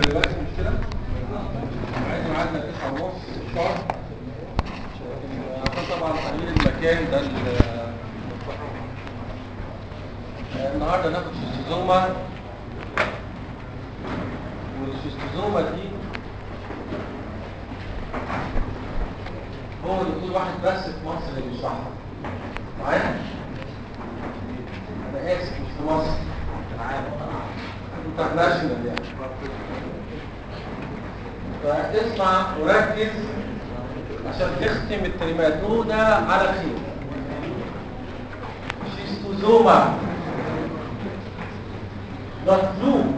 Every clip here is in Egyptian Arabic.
دلوقتي مش كده؟ عايز ميعادنا 9 ونص شهر عشان طبعا تغيير المكان ده ال- النهارده ناخد شيستوزوما والشيستوزوما دي هو دكتور واحد بس في مصر اللي بيشرحها معايا؟ انا اسف مش في مصر انترناشونال يعني فاسمع وركز عشان تختم التريماتودا على خير شيستوزوما مطلوب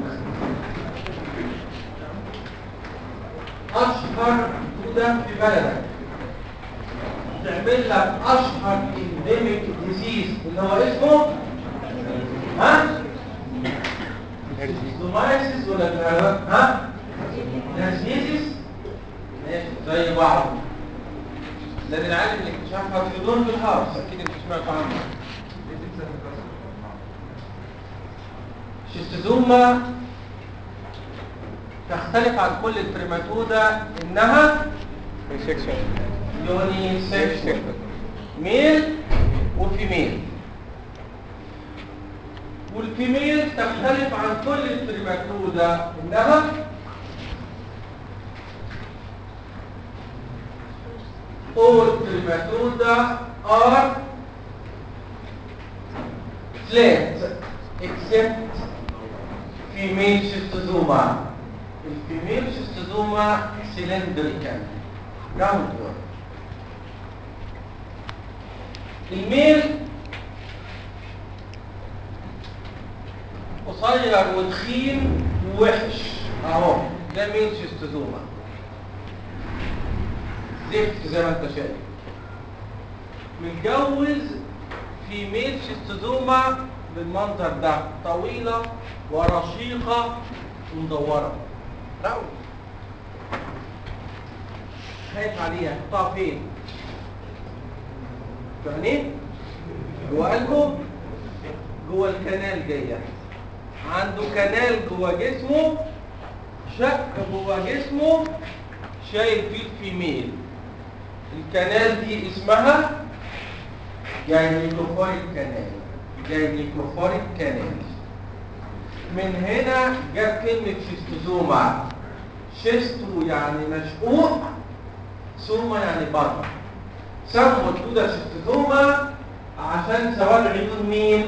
اشهر تودا في بلدك تعمل لك اشهر انديميك ديزيز اللي هو اسمه ها سومايسيس ولا الهرمات ها ناسيسيس ماشي زي بعض لان العالم اللي اكتشفها في دون بالهارس اكيد انت سمعت عنه شيستوزوما تختلف عن كل البريماتودا انها يوني سيكشوال ميل وفيميل والفيميل تختلف عن كل البريماتودا انها all prematuda are flat except female schistosoma الفيميل schistosoma cylindrical rounded الميل قصير وتخين ووحش اهو ده ميل شيستوزوما زفت زي ما انت شايف متجوز في ميل شيستوزوما بالمنظر ده طويلة ورشيقة ومدورة راوي خايف عليها حطها فين؟ في عينيه؟ جوه قلبه؟ جوه الكنال ديت عنده كنال جوه جسمه شق جوه جسمه شايل فيه الفيميل الكنال دي اسمها جاينيكوفوريك كنال جاينيكوفوريك كنال من هنا جت كلمة شيستوزوما شيستو يعني مشقوق سوما يعني بطن سموا الدودة شيستوزوما عشان سواد عيون مين؟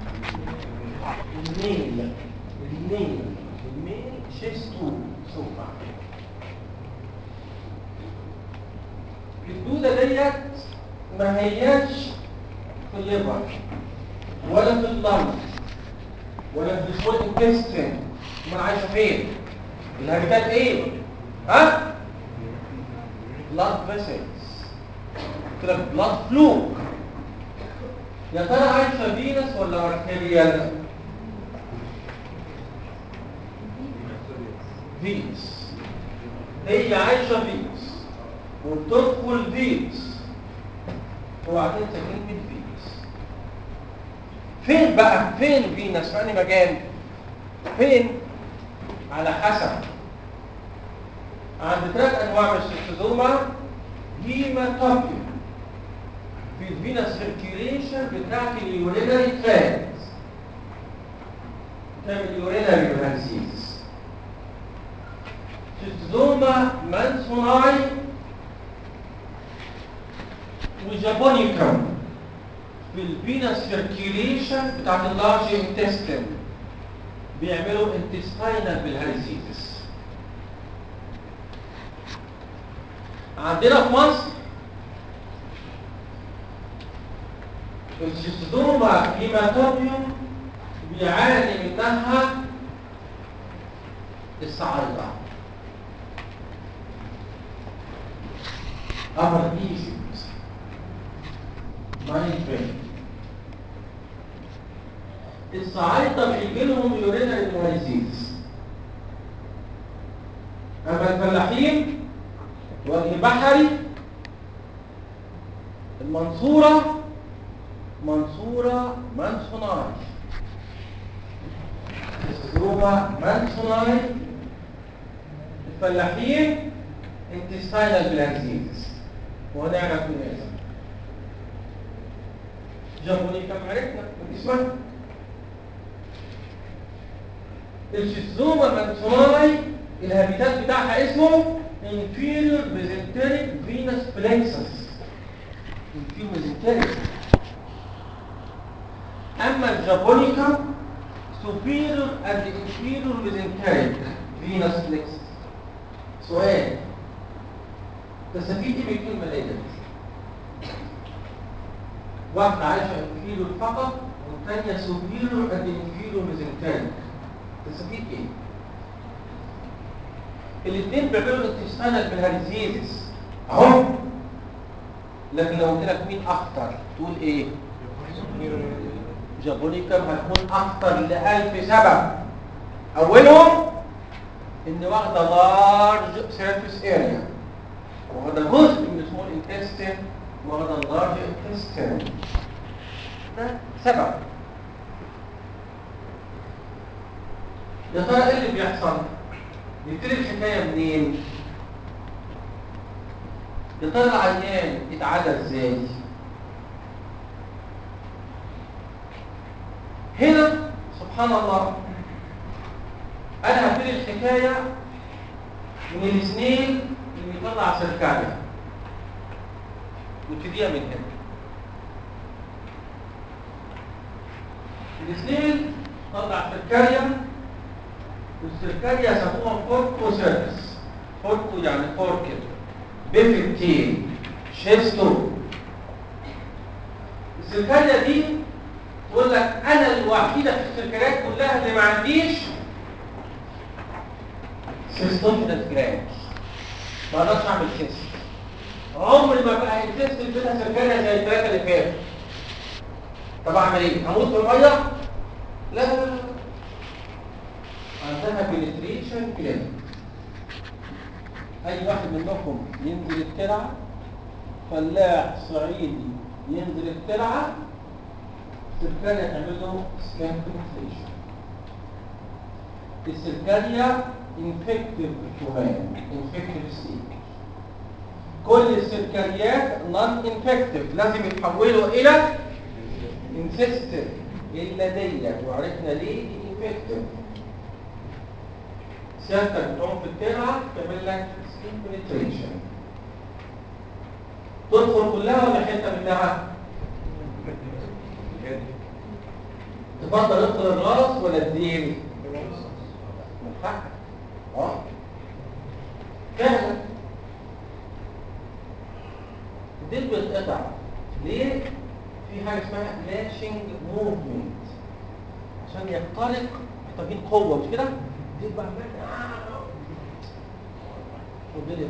الميل الميل الميل شيستو سوما الدودة ديت ما هياش في الليفر ولا في اللنج ولا في السمول انتستين امال عايشه فين؟ الهابيتات ايه؟ ها؟ بلاد فيسلز قلت لك بلاد فلو يا ترى عايشه فينس ولا ارتيريال؟ فينس هي عايشه فينس وبتدخل فينس اوعى تنسى كلمه فينس فين بقى فين فينس في انهي مكان فين على حسب عند ثلاث انواع من الشيستوزوما هيماتوبيوم في الفينس سيركيوليشن بتاعت اليورينري تراكت تعمل يورينري هالسيس شيستوزوما مانسوناي وجابونيكم في الفينس سيركيوليشن بتاعت اللارج انتستين بيعملوا انتستينال بالهالسيتس عندنا في مصر الشيستوما هيماتوبيوم بيعاني منها الصعايدة upper Egypt migraine الصعايدة بيجي لهم يورينري دايزيز اما الفلاحين وجه بحري المنصورة منصورة منصوناي السدروما منصوناي الفلاحين intestinal بلانزيتس ونعرف لماذا جابوني كم عرفنا من اسمها الشيزوما مانسوناي الهابيتات بتاعها اسمه inferior mesenteric venous plexus inferior mesenteric اما الجابونيكا superior and inferior mesenteric venous plexus سؤال تستفيد ايه من الكلمه ديت واحده عايشه inferior فقط والثانيه superior and inferior mesenteric تستفيد ايه الاثنين بيعملوا انتستانال بالهاريزيزس اهو لكن لو قلت لك مين اخطر تقول ايه جابونيكم هتكون اخطر لألف سبب اولهم ان واخده لارج سيرفيس اريا واخده جزء من السمول انتستين واخده اللارج انتستين ده سبب يا ترى ايه اللي بيحصل نبتدي الحكايه منين يا ترى العيان اتعدى ازاي هنا سبحان الله انا هبتدي الحكايه من الاثنين اللي بيطلع سيركاليا نبتديها من هنا الاثنين طلع سيركاليا السيركاليا يسموها فوركو سيرفيس فوركو يعني فوركل بيفكتين شيستو السيركاليا دي تقول لك انا الوحيده في السيركاليات كلها اللي ما عنديش سيستوجينال جرانز ما اقدرش اعمل سيست عمري ما بقى السيست اللي فيها سيركاليا زي الثلاثه اللي فاتوا طب اعمل ايه؟ هموت في الميه؟ لا لا لا عندها بنتريشن كلينيك اي واحد منكم ينزل الترعه فلاح صعيدي ينزل الترعه السركاليا تعمل له سكان بنتريشن السركاليا انفكتيف كمان انفكتيف ستيج كل السركاليات نون انفكتيف لازم يتحولوا الى انسيستيف الا ديت وعرفنا ليه دي انفكتيف سيادتك بتقوم في الترعه تعمل لك سكين بنتريشن تدخل كلها ولا حته منها؟ تفضل ادخل الراس ولا الدين؟ من حقك اه فعلا الدين بيتقطع ليه؟ في حاجه اسمها لاشنج موفمنت عشان يخترق محتاجين قوه مش كده؟ دي بقى والدنيا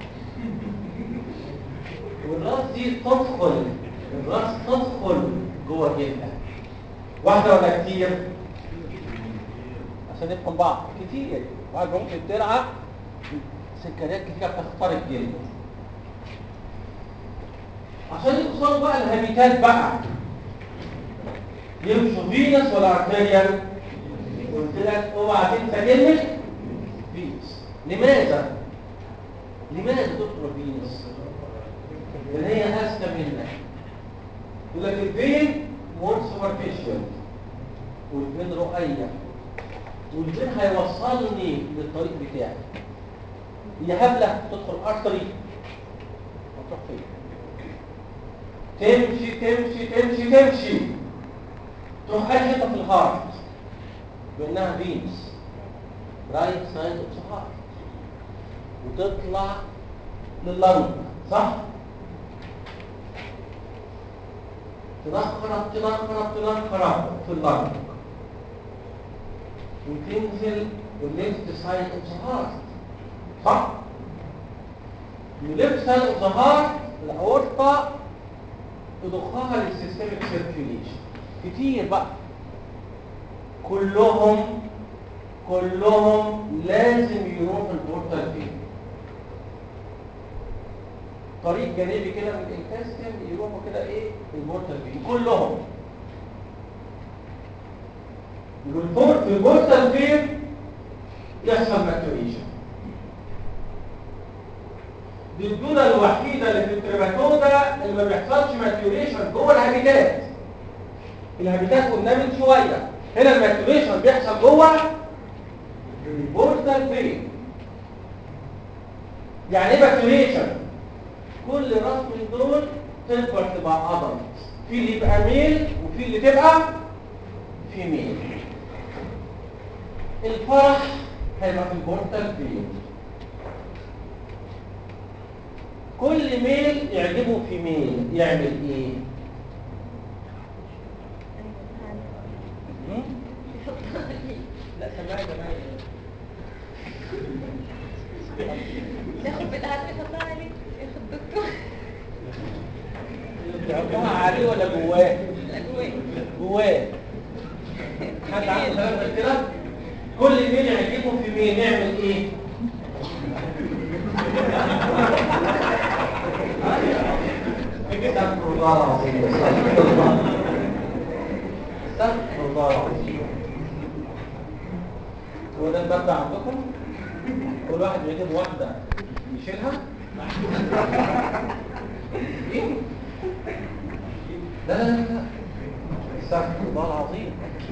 والراس دي تدخل الراس تدخل جوه جلدك واحده ولا كتير عشان نفهم بعض كتير بعد ممكن ترعى سكريات كتير بتخترق جلد عشان يوصلوا بقى الهابيتات بقى يمشوا فينس ولا ارتيريال قلت لك اوعى تنسى كلمه فينس لماذا لماذا تدخل فينس لان هي اذكى منك يقول لك الفين مور سوبرفيشال والفين رؤيه والفين هيوصلني للطريق بتاعي هي هبله تدخل ارتري هتروح فين تمشي تمشي تمشي تمشي تروح اي حته في الهارت بانها فينس رايت سايد اوف هارت وتطلع لللنج صح تنخرط تنخرط تنخرط في اللنج وتنزل الليفت سايد اوف ذا هارت صح الليفت سايد اوف ذا هارت الاورطه تضخها للسيستميك سيركيوليشن كتير بقى كلهم كلهم لازم يروحوا البورتال فين طريق جانبي كده من الانتستين يروحوا كده ايه البورتال فين كلهم والبور في البورتال فين يحصل ماتوريشن دي الدوده الوحيده اللي في التريماتودا اللي ما بيحصلش ماتيوريشن جوه الهابيتات الهابيتات قلنا من شويه هنا الماتيوريشن بيحصل جوه البورتال فين يعني ايه ماتيوريشن كل راس من دول تكبر تبقى عضل في اللي يبقى ميل وفي اللي تبقى فيميل الفرح هيبقى في البورتال فين كل ميل يعجبه في ميل يعمل ايه هم؟ لا سمعي سمعي ياخد بالقعدة يحطها عليك ياخد دكتور بيحطها عليه ولا جواه أجواء جواه حد عنده كلام غير كده كل ميل يعجبه في ميل يعمل ايه استغفر الله العظيم استغفر الله استغفر الله العظيم هو ده الباب ده عندكم كل واحد يجيب واحده يشيلها ايه لا لا لا لا استغفر الله العظيم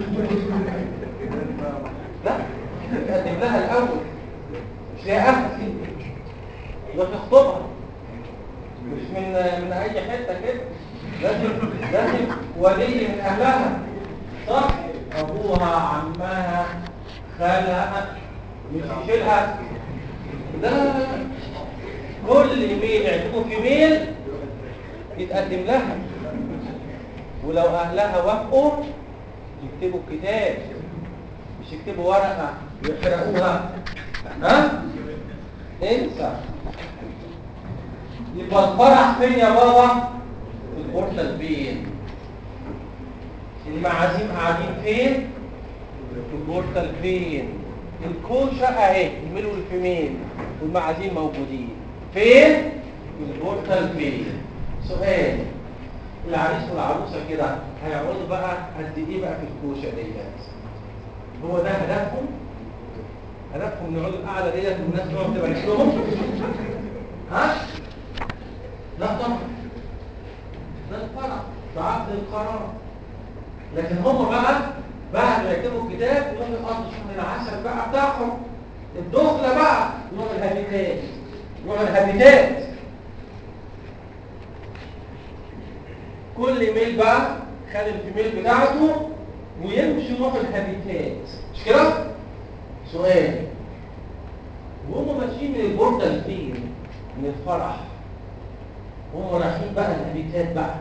لا تقدم لها الاول مش ليها اهل يروح يخطبها مش من من اي حته كده لازم لازم ولي من اهلها صح ابوها عمها خالها مش يشيلها لا لا لا كل ميل يعجبه في ميل يتقدم لها ولو اهلها وافقوا يكتبوا الكتاب مش يكتبوا ورقه ويحرقوها ها انسى يبقى الفرح فين يا بابا في البورتال فين المعازيم قاعدين فين في البورتال فين الكوشه اهي الميل والفيميل والمعازيم موجودين فين في البورتال فين سؤال العريس والعروسه كده هيقعدوا بقى قد ايه بقى في الكوشه ديت هو ده هدفهم هدفهم يقعدوا القعده ديت والناس تقعد تبارك لهم ها لا طبعا ده الفرح ده عقد القرار لكن هم بقى بعد ما يكتبوا الكتاب يروحوا يقضوا شهر العسل بقى بتاعهم الدخله بقى يروح الهابيتات يروح الهابيتات كل ميل بقى خد الفيميل بتاعته ويمشي يروح الهابيتات مش كده؟ سؤال وهم ماشيين من البورتال فين؟ من الفرح وهم رايحين بقى الهابيتات بقى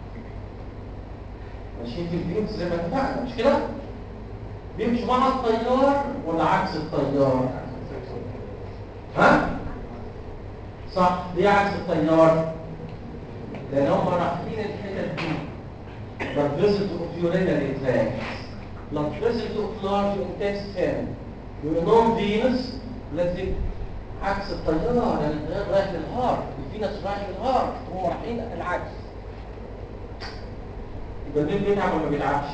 ماشيين في البيوت زي ما اتفقنا مش كده؟ بيمشوا مع الطيار ولا عكس الطيار؟ ها؟ صح ليه عكس الطيار؟ لان هم رايحين الحتت دي blood vessels of urinary tract blood vessels of large intestine يورينوم فينس لازم عكس الطيارة لأن الطيارة رايح للهارت الفينس رايح للهارت هم رايحين العكس يبقى مين بيتعب ولا ما بيتعبش؟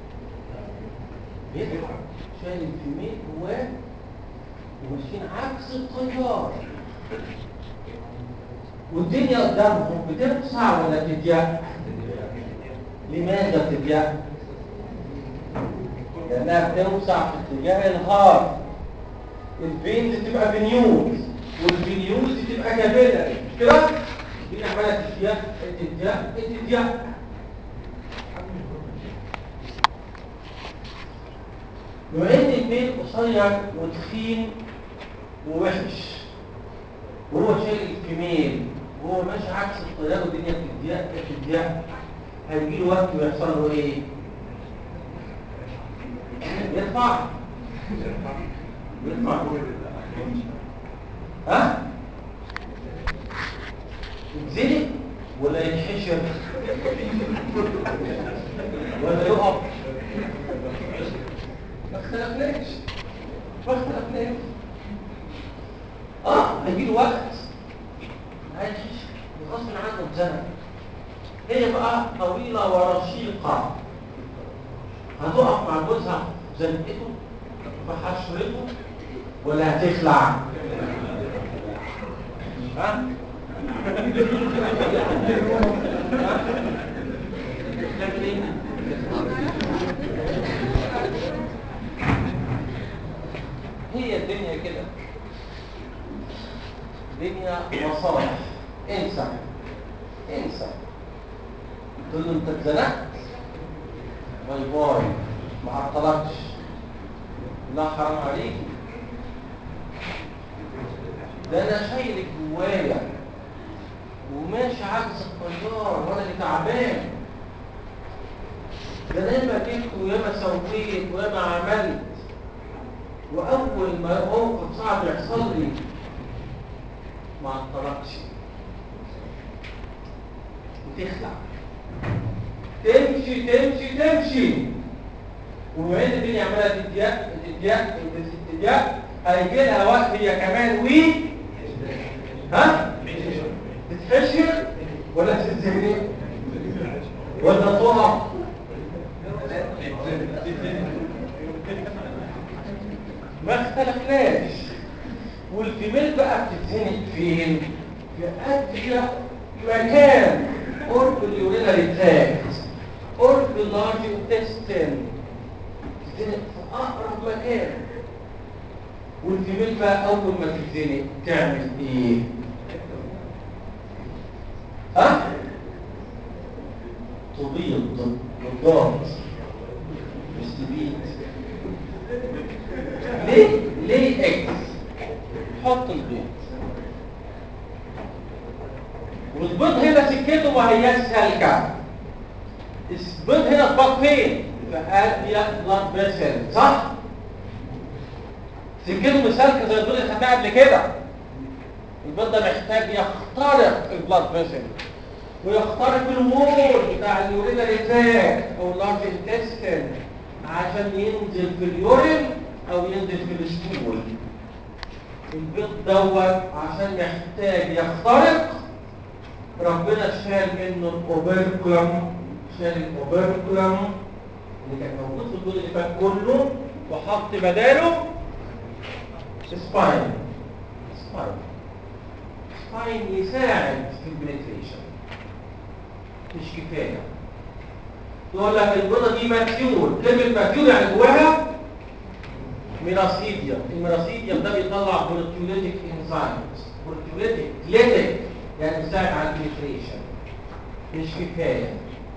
بيتعب شايل الفيميل جواه وماشيين عكس الطيار والدنيا قدامهم بتوسع ولا بتضيق؟ لماذا بتضيق؟ لأنها بتوسع في اتجاه الهارت الفينز تبقى فينيوز والفينيوز تبقى كابيلاري مش كده؟ دي عمالة تضيق تضيق تضيق بما ان الميل قصير وتخين ووحش وهو شايل الكميل وهو ماشي عكس الطياره والدنيا بتضيق بتضيق هيجي له وقت ويحصل له ايه؟ يرفع يرفع ها؟ يتزنق ولا يتحشر ولا يقف ما اختلفناش ما اختلفناش اه هيجي له وقت هيتحشر غصب عنه اتزنق هي بقى طويلة ورشيقة هتقف مع جوزها زنقته بحشرته ولا هتخلع ها هي الدنيا كده دنيا مصالح انسى انسى تقول له انت اتزنقت باي باي ما عطلكش لا حرام عليك ده انا شايلك جوايا وماشي عكس الطيار وانا اللي تعبان ده انا ياما جيت وياما سويت وياما عملت واول ما موقف صعب يحصل لي ما عطلكش وتخلع تمشي تمشي تمشي وبما ان الدنيا عماله تضيق تضيق تضيق هيجي لها وقت هي كمان وي ها تتحشر ولا تتزنق ولا تقع ما اختلفناش والفيميل بقى بتتزنق فين في أدية مكان قرب اليورينري تراكت قرب اللارج انتستين تتزنق في أقرب مكان والفيميل بقى أول ما تتزنق تعمل إيه؟ ها؟ تبيض بالضبط مش تبيض ليه؟ ليه اكس؟ حط البيض والبيض هنا سكته ما هياش سالكه البيض هنا اتبط فين؟ في قلب بلاد فيسل صح؟ سكته مش سالكه زي البيض اللي خدناها قبل كده البيض ده محتاج يخترق البلاد فيسل ويخترق الوول بتاع اليورينري تراك او اللارج انتستين عشان ينزل في اليورين او ينزل في الستول البيض دوت عشان محتاج يخترق ربنا شال منه الاوبركلم شال الاوبركلم اللي كان موجود في الجزء اللي فات كله وحط بداله سباين سباين سباين يساعد في البنتريشن مش كفايه يقول لك البيضه دي ماتيور كلمه ماتيور يعني جواها ميراسيديوم الميراسيديوم ده بيطلع بروتيوليتيك انزيمز بروتيوليتيك ليتيك يعني بيساعد على البنتريشن مش كفايه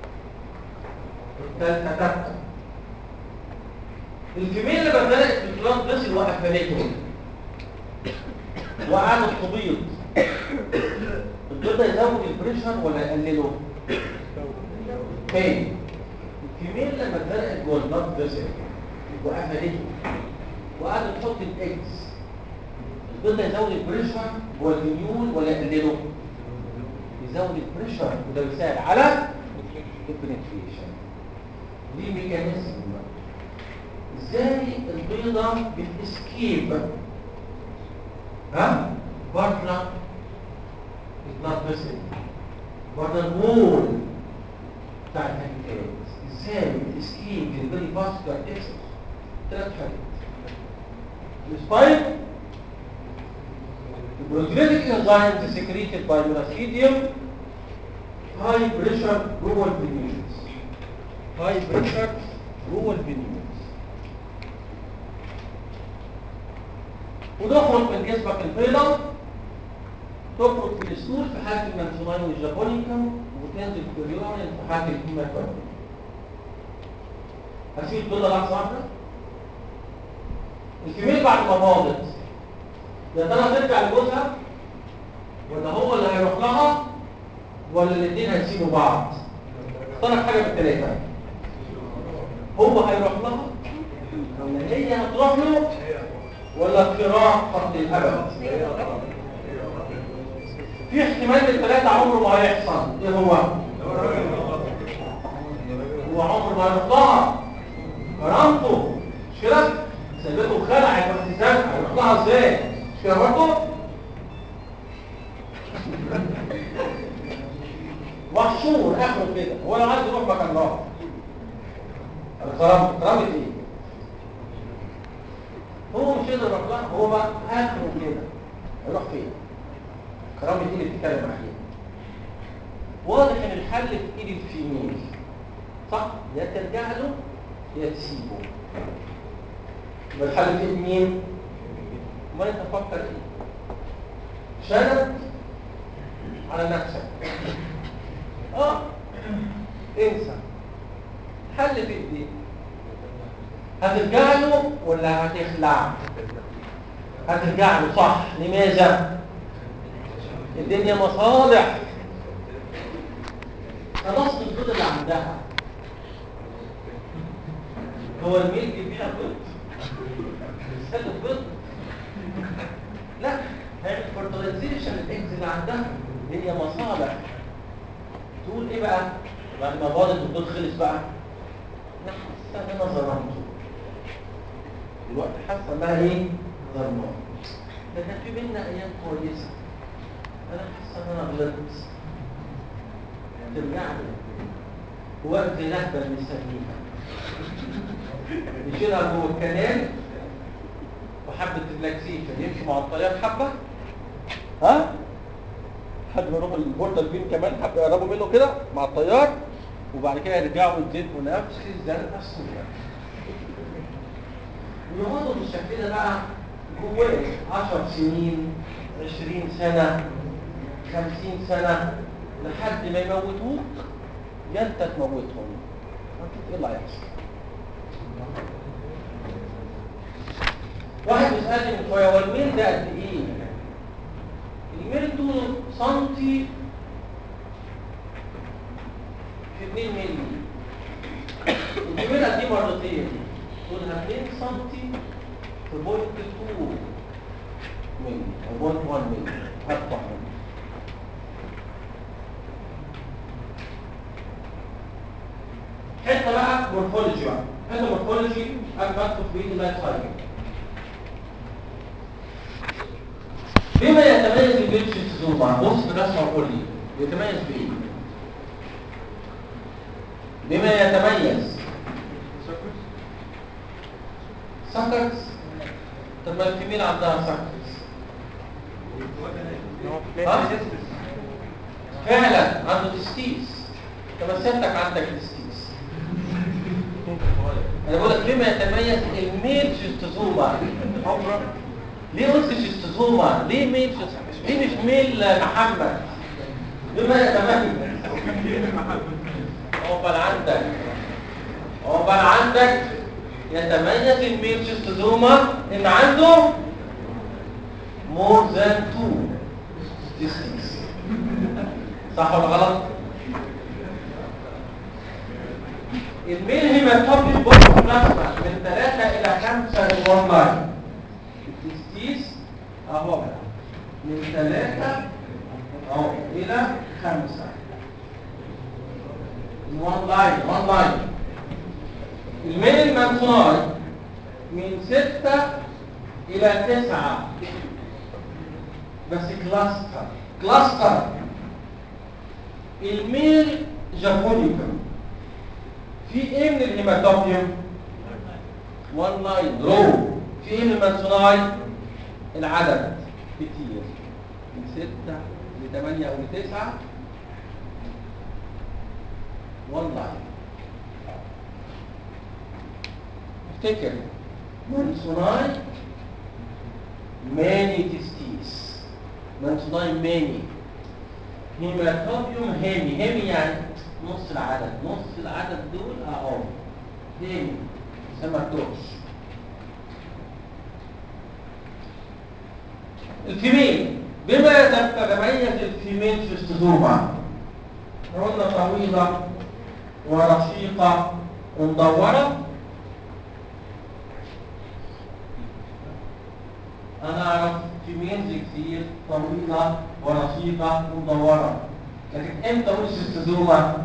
الثالثه تبقى الكميه اللي بدات في البلاد فيسل وقفلته وقعدت تبيض البيض ده يزود البريشر ولا يقلله؟ تاني الكميه لما اتزرقت جوه البلاد فيسل وقفلته وقعدت تحط الاكس البيض ده يزود البريشر جوه الفينيول ولا يقلله؟ يزود البريشر وده بيساعد على البنتريشن دي ميكانيزم ازاي البيضه بتسكيب ها بره البلاد فيسل بره الوول بتاع الهيكات ازاي بتسكيب البيض فاسكولار اكسس ثلاث حاجات السبايك البروتيوليتيك انزيمز secreted by miracidium high pressure جوه الفينيوز high pressure جوه الفينيوز وتخرج من جسمك البيضة تخرج في السور في حالة المنسونين والجابونيكم وتنزل في اليورين في حالة الهيماتوم هسيب البيضة لحظة واحدة الكمية بعد ما باضت يا ترى ترجع لجوزها ولا هو اللي هيروح لها ولا الاثنين هيسيبوا بعض اختار حاجة من الثلاثة هو هيروح لها ولا هي هتروح له ولا فراق قبل الأبد في احتمال من الثلاثة عمره ما هيحصل ايه هو هو عمره ما هيروح لها كرامته مش كده سابته خلع واحتزام هيروح لها ازاي مش كده برضه محشور اخره كده هو لو عايز يروح مكان راح كرامته كرامة ايه هو مش قادر يروح لها هو بقى اخره كده هيروح فين كرامة دي اللي بتتكلم عليها واضح ان الحل في ايد الفيميل صح يا ترجع له يا تسيبه يبقى الحل في ايد مين ما انت فكر ايه شنب على نفسك اه انسى الحل في ايديك هترجع له ولا هتخلع هترجع له صح لماذا الدنيا مصالح خلاص البيض اللي عندها هو الميل بيبيع بيض بيستهلك بيض لا هيعمل فرتلايزيشن الاكس اللي عندها الدنيا مصالح تقول ايه بقى بعد ما باضت البيض خلص بقى انا حاسه ان انا ظلمته دلوقتي حاسه انها ايه ظلمه ده كان في بينا ايام كويسه انا حاسه ان انا غلطت ترجع لي وقت نهبه نسميها يشيلها جوه الكنال وحبه اللاكسيشن يمشي مع الطيار حبه ها لحد ما يروح البورتال بين كمان حبه يقربوا منه كده مع الطيار وبعد كده يرجعوا يدوا نفس الزنقه السوداء ويقعدوا بالشكل ده بقى جواه 10 سنين 20 سنه 50 سنه لحد ما يموتوك يا انت تموتهم هنشوف ايه اللي هيحصل واحد بيسالني من شويه هو الميل ده قد ايه؟ الميل طوله سنتي في 2 مللي الكاميرا دي مرتين طولها 2 سنتي في بوينت 2 مللي او بوينت 1 مللي هفتح منه حته بقى مورفولوجي بقى حته مورفولوجي قبل ما ادخل في اللايف سايكل بما يتميز البيتشيزوما بص في الرسمه وقول لي يتميز بايه؟ بما يتميز سكرز طب ما الفيميل عندها سكرز ها؟ فعلا عنده تستيس طب ما سيادتك عندك تستيس انا بقول لك بما يتميز الميل شيستوزوما ليه قلت شيستوزوما ليه ميل شيستوزوما ليه مش ميل محمد بما يتميز عقبال عندك عقبال عندك يتميز الميل شيستوزوما ان عنده more than two testes صح ولا غلط؟ الميل هيماتوبيك بوكس بلازما من 3 الى 5 وان لاين التستيس اهو من 3 اهو الى 5 وان لاين وان لاين الميل المنصاي من 6 الى 9 بس كلاستر كلاستر الميل جابونيكم في ايه من الهيماتوبيوم وان لاين رو في ايه من المنصوناي العدد كتير من 6 ل 8 او ل 9 وان لاين افتكر منصوناي ماني تستيس منصوناي ماني هيماتوبيوم هيمي هيمي يعني نص العدد نص العدد دول اهو هيمي سمكتوش الفيميل بما تتميز الفيميل في الصدومة قلنا طويلة ورشيقة ومدورة أنا أعرف فيميلز كتير طويلة ورشيقة ومدورة لكن امتى اقول الصدومة؟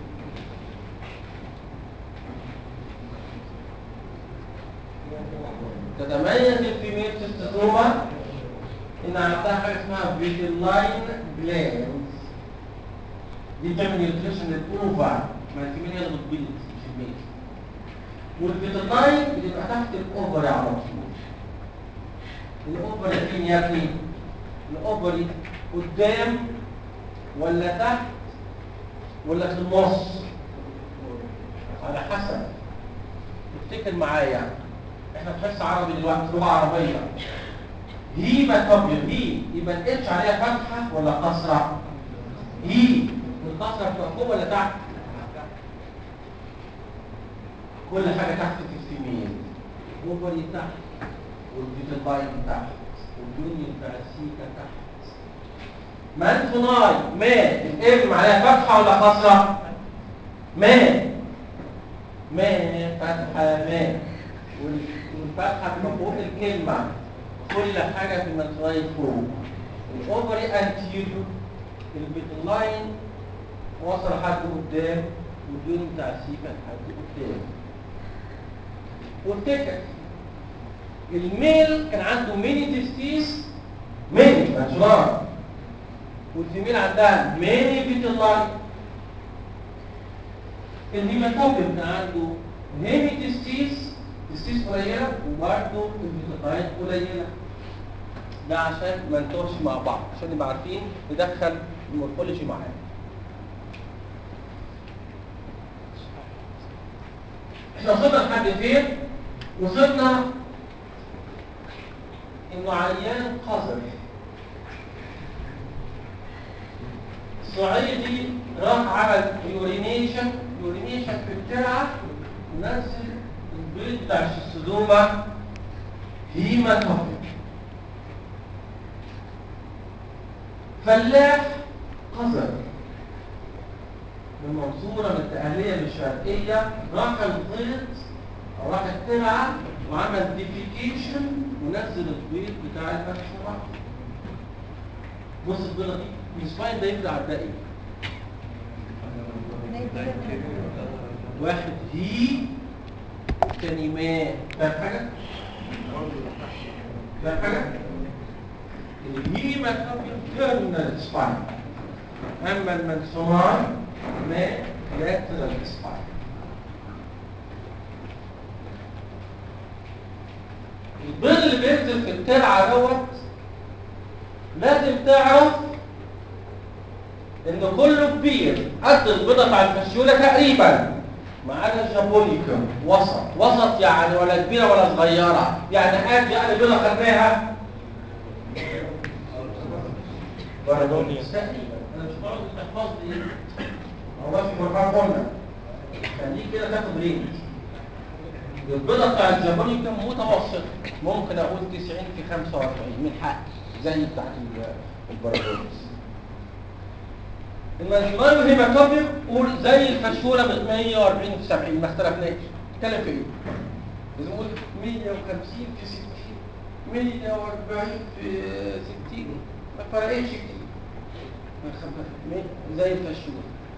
تتميز الفيميل تستوما ان عندها حاجه اسمها فيتلاين جلاندز دي بتعمل نيوتريشن للاوفا ما الفيميل هي اللي بتبيض مش الميل والفيتلاين بتبقى تحت الاوفري على طول الاوفري فين يا ابني؟ الاوفري قدام ولا تحت ولا في النص على حسب افتكر معايا احنا في حصه عربي دلوقتي لغه عربيه هي مكبر هي يبقى الاتش عليها فتحه ولا كسره هي والكسره بتبقى فوق ولا تحت كل حاجه تحت في الفيميل الاوفري تحت والفيتالاين تحت واليونيون بتاع السيكا تحت مانتوناي ما الام عليها فتحه ولا كسره ما ما فتحه ما وال- والفتحه بتبقى فوق الكلمه كل حاجه في المانتوناي فوق الاوفري انتيريور الفيتالاين وصل لحد قدام واليونيون بتاع السيكا لحد قدام وافتكر الميل كان عنده ميني تستيس ميني مانشولار والفيميل عندها ميني فيتلاين الهيماتوبيوم كان عنده هيمي تستيس تستيس قليله وبرضه الفيتلاين قليله ده عشان ما نتوهش مع بعض عشان نبقى عارفين ندخل المورفولوجي معانا احنا وصلنا لحد فين؟ وصلنا انه عيان قذر صعيدي راح عمل يورينيشن يورينيشن في الترعه ونزل البيض بتاع الشيستوزوما هيماتوبيك فلاح قذر من منصورة من التأهلية من الشرقية راح البيض أو راح الترعة وعمل ديفيكيشن ونزل البيض بتاع الأكثر بص البيضة دي السباين ده يفرق على الباقي واحد هي تاني ما فاهم حاجة؟ فاهم حاجة؟ الهي ما تيرمينال سباين أما المنسونار ما لاترال سباين البيض اللي بينزل في الترعه دوت لازم تعرف ان كله كبير قد البيضه بتاع الفشيوله تقريبا ما عدا الجابونيكوم وسط وسط يعني ولا كبيره ولا صغيره يعني قد يعني بيضه خدناها تقريبا انا مش بقعد تحفظ لي هو بس مرحبا قلنا خليك كده تاخد رينج البيضة بتاع الجابونيكم متوسط ممكن اقول 90 في 45 من حق زي بتاعت ال- البرادوس المنزلايو هيماتوبيك قول زي الفشولة من 140 في 70 ما اختلفناش اتكلم في ايه؟ لازم نقول 150 في 60 140 في 60 ما فرقتش كتير ما خم- زي الفشولة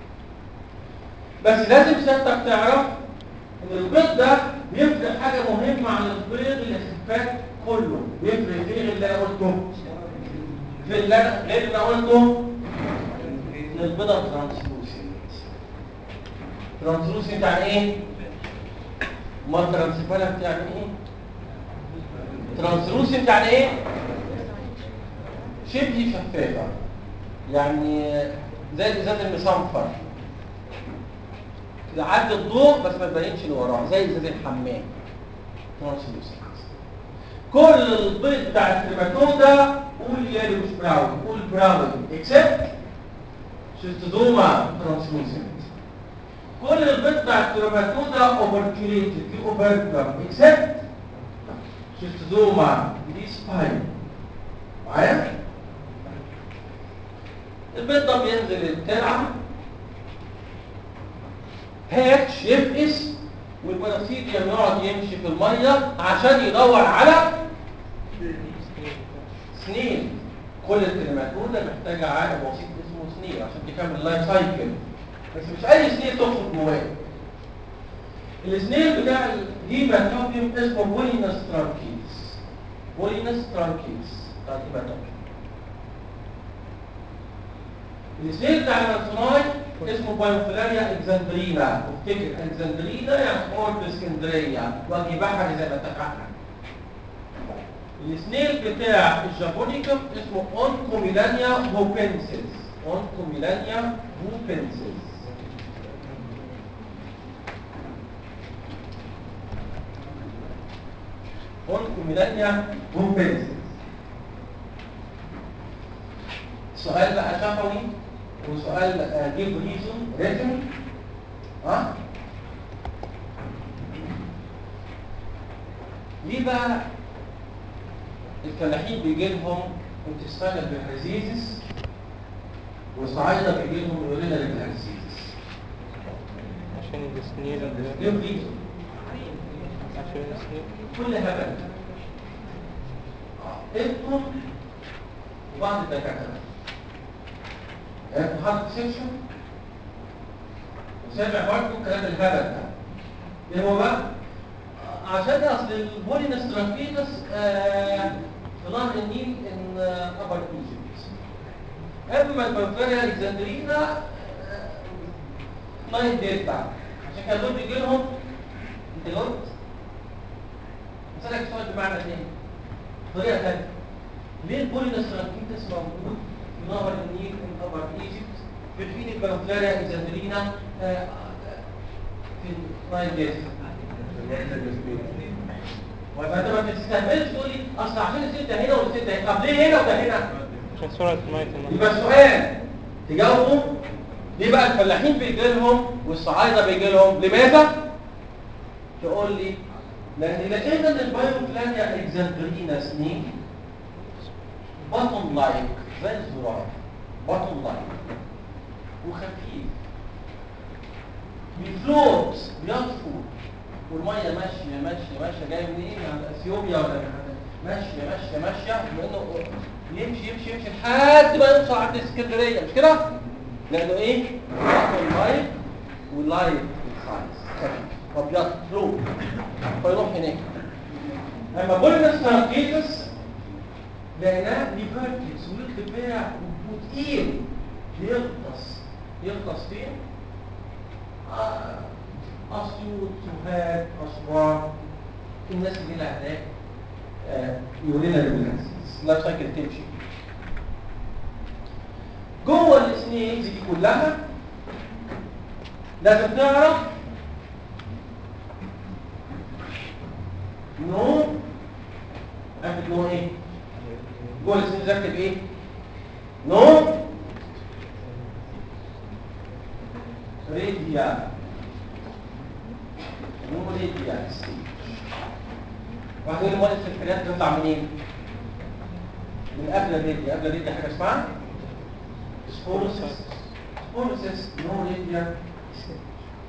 بس لازم سيادتك تعرف ان البيض ده بيفرق حاجه مهمه عن البيض اللي خفاف كله بيفرق في غير اللي انا قلته في اللي انا غير اللي انا قلته ان البيضه ترانسلوسنت ترانسلوسنت يعني ايه؟ ما ترانسبيرنت يعني ايه؟ ترانسلوسنت يعني ايه؟ شبه شفافه يعني زي الازاز المصنفر يعدي الضوء بس ما تبينش اللي وراه زي ازاز الحمام ترانسلوسنت كل البيض بتاع التريماتودا قول يالو مش براون قول براون اكسبت شيستوزوما ترانسلوسنت كل البيض بتاع التريماتودا اوفركيوليتد في اوفركلم اكسبت شيستوزوما دي سباين معايا البيض ده بينزل الترعه هاتش يفقس والبناسيديوم يقعد يمشي في الميه عشان يدور على سنين كل الترماتودا محتاجه عائق بسيط اسمه سنين عشان تكمل اللايف سايكل بس مش اي سنين تدخل جواه السنين بتاع الهيماتوبيوم اسمه بولينس ترانكيز بولينس ترانكيز بتاع الهيماتوبيوم السنين بتاع المنسوناي اسمه بايوفيلاريا اكزندرينا افتكر اكزندرينا يعني قرب اسكندريه وجه بحري زي ما اتفقنا السنيل بتاع الجابونيكم اسمه اونكوميلانيا هوبنسيس اونكوميلانيا هوبنسيس اونكوميلانيا بومبنسيس سؤال بقى شفوي وسؤال آه، جيب ريزون ريزون ها ليه بقى الفلاحين بيجي لهم انتستانال بالهزيزس والصعايده بيجي لهم يورينا بالهزيزس عشان السنين جيب ريزون عشان السنين كل هبل انتم وبعض الدكاتره انتوا حاطط سيكشن وسامع برضه كلام الهبل ده ايه هو بقى؟ عشان اصل البولينسترافينس في نهر النيل ان ابر ايجيبت اما البرفيريا الكسندرينا ناين دلتا عشان كده دول بيجي لهم انت جاوبت؟ اسالك سؤال بمعنى تاني طريقه ثانيه ليه البولينسترافينس موجود في نهر النيل ان ابر ايجيبت في الفين البرفيريا الكسندرينا في ناين دلتا فانت ما تستهبلش تقول لي اصل عشان الست هنا والست هنا طب ليه هنا وده هنا عشان سرعة المية النهر يبقى السؤال تجاوبه ليه بقى الفلاحين بيجي لهم والصعايده بيجي لهم لماذا تقول لي لان لقينا ان البايوفلانيا اكزنترينا سنين بطن لايك زي الزرار بطن لايك وخفيف بيفلوت بيطفو والميه ماشيه ماشيه ماشيه جايه منين من عند اثيوبيا ولا من عند ماشيه ماشيه ماشيه لانه يمشي يمشي يمشي لحد ما يوصل عند اسكندريه مش كده؟ لانه ايه؟ بطل لايف ولايف سايز خفيف فبيطلع فلو فيروح هناك اما بولينس ترانكيتس لقيناه ليفرتكس ويرتفاع وتقيل يغطس يغطس فين؟ آه، اسيوط سوهاج اسوان في الناس اللي لها هناك آه، يورينا البولينس لايف سايكل تمشي جوه السنينز دي كلها لازم تعرف نو اكتب نو ايه جوه السنينز اكتب ايه نو ريديا نو ريديا ستيج واحد يقول لي امال السلفريات بتطلع منين؟ من قبل الريديا قبل الريديا حاجه اسمها سبورسيس سبورسيس نو ريديا ستيج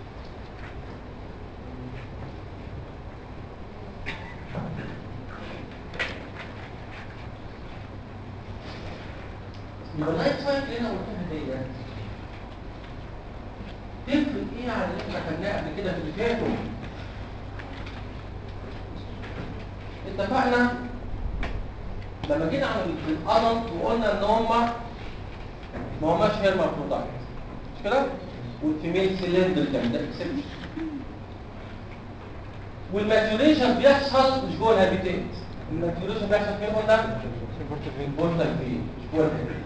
يبقى اللايف سايكل اللي انا قلتها ديت تفرق ايه عن اللي احنا خدناه قبل كده في اللي فاتوا اتفقنا لما جينا عن الادلت وقلنا ان هم ما هماش هيرما برودكت مش كده والفيميل سيلندر كان ده اكسبشن والماتيوريشن بيحصل مش جوه الهابيتات الماتيوريشن بيحصل فين قلنا البورتال فين مش جوه الهابيتات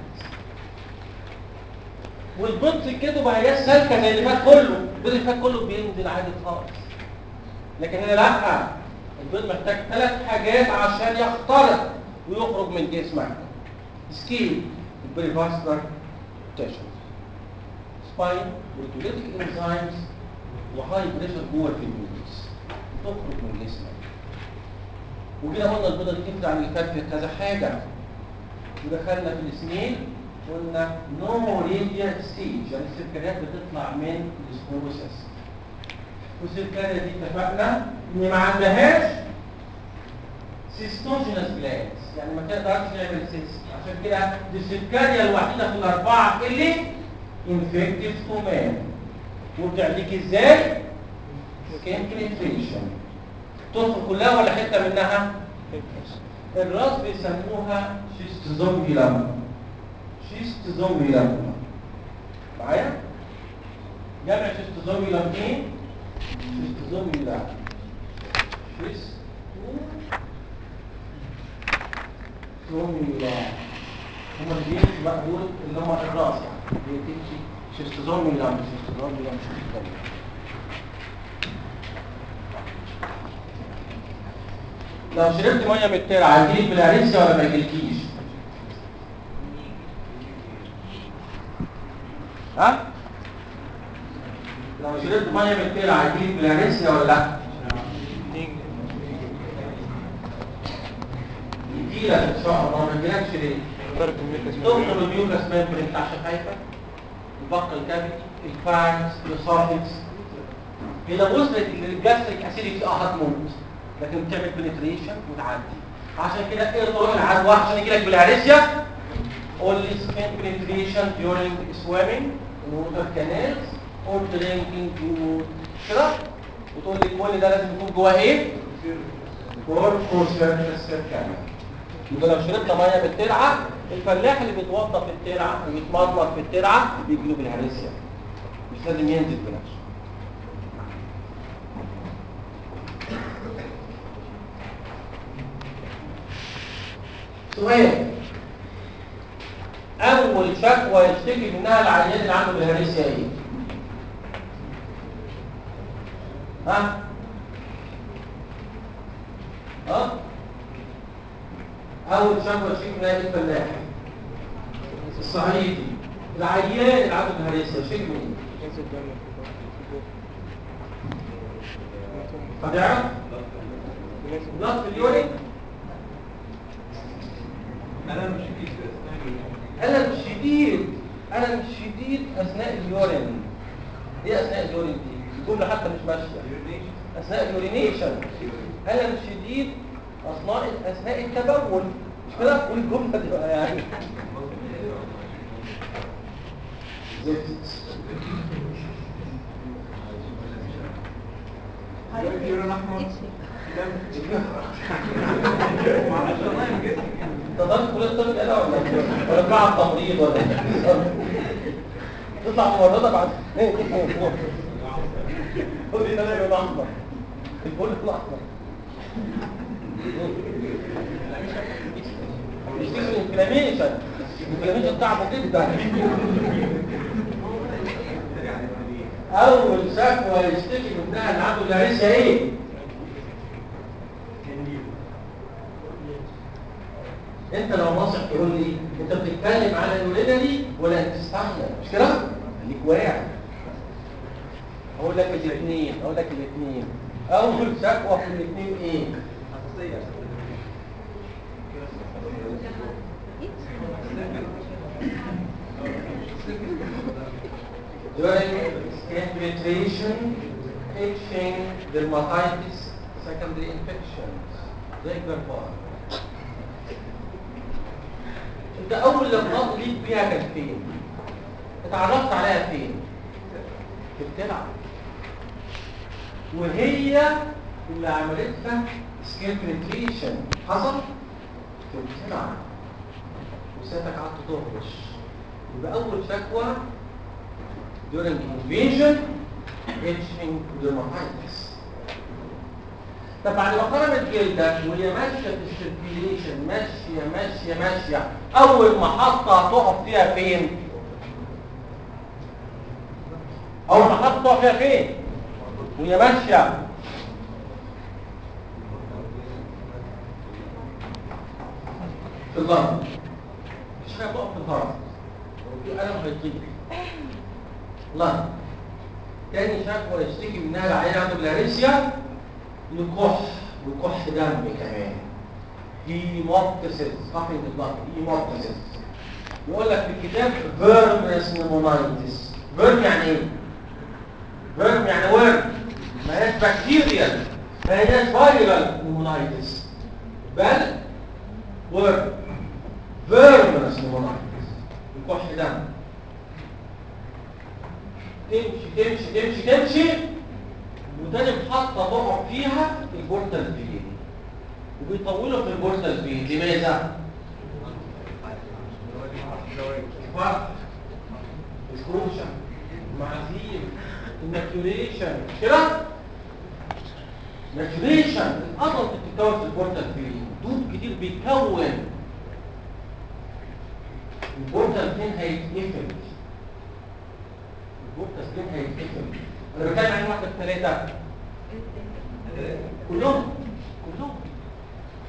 والبط كده بقى هي سالكه زي اللي فات كله البيض اللي فات كله بينزل عادي خالص لكن هنا لا البيض محتاج ثلاث حاجات عشان يخترق ويخرج من جسمك سكيل البريفاسكولار تيشو سباين والكوليتيك انزيمز وهاي بريشر جوه الفينيوز تخرج من جسمك وكده قلنا البيضه دي تفرق عن اللي فات في كذا حاجه ودخلنا في السنين قلنا نو ريديال ستيج يعني السكريات بتطلع من السبوروسيس والسكرية دي اتفقنا ان ما عندهاش سيستوجينس جلاندز يعني ما تقدرش تعمل سيست عشان كده دي السكرية الوحيدة في الأربعة اللي انفكتيف كمان وبتعديك ازاي؟ سكين بنتريشن تدخل كلها ولا حتة منها؟ الراس بيسموها شيستوزوميلام شيستوزوميلام معايا؟ جمع شيستوزوميلام ايه؟ شيستوزوميلام شيستوزوميلام هما اللي بيمشوا بقى دول اللي هما الراس يعني هي تمشي شيستوزوميلام شيستوزوميلام شيستوزوميلام لو شربت ميه من الترعه هيجيلك بلاريسيا ولا ما يجيلكيش؟ ها؟ لو شربت ميه من الترعه هيجيلك بلاريسيا ولا لا؟ تيجي يجيلك ان شاء الله ما يجيلكش ليه؟ درجة الميكس تدخل الميوكس ممبرين بتاع شفايفك البق الكبدي الفارنكس الاسوفكس هي وصلت للجاستريك اسيديتي اه هتموت لكن بتعمل بنتريشن وتعدي عشان كده ايه طرق العدوى عشان يجيلك بالهارسيا only skin penetration during swimming in water canals or drinking food كده وتقول لي كل ده لازم يكون جواه ايه؟ فور كوسيرفس كامل يبقى لو شربنا ميه من الترعه الفلاح اللي بيتوضى في الترعه ويتمرمر في الترعه بيجي له بالهارسيا مش لازم ينزل بنفسه سؤال اول شكوى يشتكي منها العيان اللي عنده بالهارسيا ايه ها ها اول شكوى يشتكي منها ايه الفلاح الصعيدي العيان اللي عنده بالهارسيا يشتكي من ايه نزل دم في البول. هتعرف نزل ضغط اليورين ألم شديد ألم شديد أثناء اليورين إيه أثناء اليورين دي؟ الجملة حتى مش ماشية أثناء اليورينيشن ألم شديد أثناء أثناء التبول مش كده؟ قول الجملة دي بقى يعني زفت انت ضلت كل الطب ده ولا ولا بتاع التمريض ولا إيه؟ تطلع ممرضه بعد قول لي انا لون احمر البول الاحمر بيشتكي من انفلاميشن الانفلاميشن تعبه جدا اول شكوى يشتكي منها اللي عنده لاريسيا ايه انت لو ناصح تقول لي انت بتتكلم على اليورينري ولا انتستاينال مش كده خليك واعي اقول لك الاثنين اقول لك الاثنين اول شكوى في الاثنين ايه during skin penetration itching dermatitis secondary infections زي الجربان انت اول لقاء ليك بيها كان فين اتعرفت عليها فين في التلعب وهي اللي عملت لك سكين بنتريشن حصل في التلعب وساعتك قعدت تهرش يبقى اول شكوى during invasion itching dermatitis طب بعد ما خرجت جلدك وهي ماشيه في السيركيليشن ماشيه ماشيه ماشيه اول محطه تقف فيها فين اول محطه تقف فيها فين وهي ماشيه في الظهر مش حاجه تقف في الظهر لو في الم هيطير لا تاني شكوى يشتكي منها العيان عنده بلاريسيا يكح ويكح دم كمان هيموبتسيس كافينج بلاد هيموبتسيس يقول لك في الكتاب فيرمس نيمونايتس فيرم يعني ايه فيرم يعني ورم ما هياش بكتيريا ما هياش فايرال نيمونايتس بل ورم فيرمس نيمونايتس يكح دم تمشي تمشي تمشي تمشي وتاني محطة تقف فيها البورتال فين وبيطولوا في البورتال فين لماذا؟ فرق سكروشن معازيم الماتوريشن كده ماتوريشن الأضل بتتكون في البورتال فين دود كتير بيتكون البورتال فين هيتقفل البورتال فين هيتقفل انا بتكلم عن واحده ثلاثه كلهم كلهم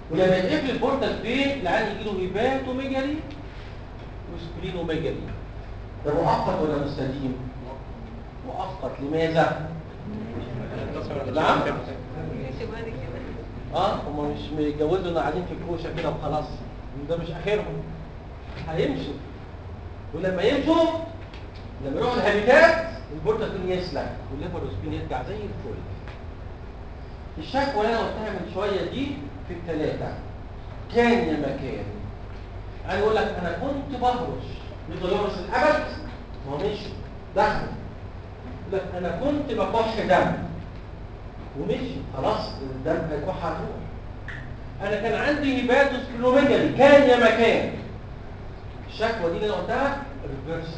ولما يقفل البورتال فين العيان يجي له هيباتوميجالي وسبلينوميجالي ده مؤقت ولا مستديم؟ مؤقت لماذا؟ نعم؟ ماشي بعد كده اه هم مش بيتجوزوا إنه قاعدين في الكوشه كده وخلاص ده مش اخرهم هيمشوا ولما يمشوا لما يروحوا الهابيتات البورتال يسلك والليفر والسبين يرجع زي الفل الشكوى اللي انا قلتها من شويه دي في الثلاثه كان يا مكان انا اقول لك انا كنت بهرش يفضل يهرش الابد ما هو مشي دخل يقول لك انا كنت بكح دم ومشي خلاص الدم هيكح هتروح انا كان عندي هيباتوس كلوميجالي كان يا مكان الشكوى دي اللي انا قلتها ريفرس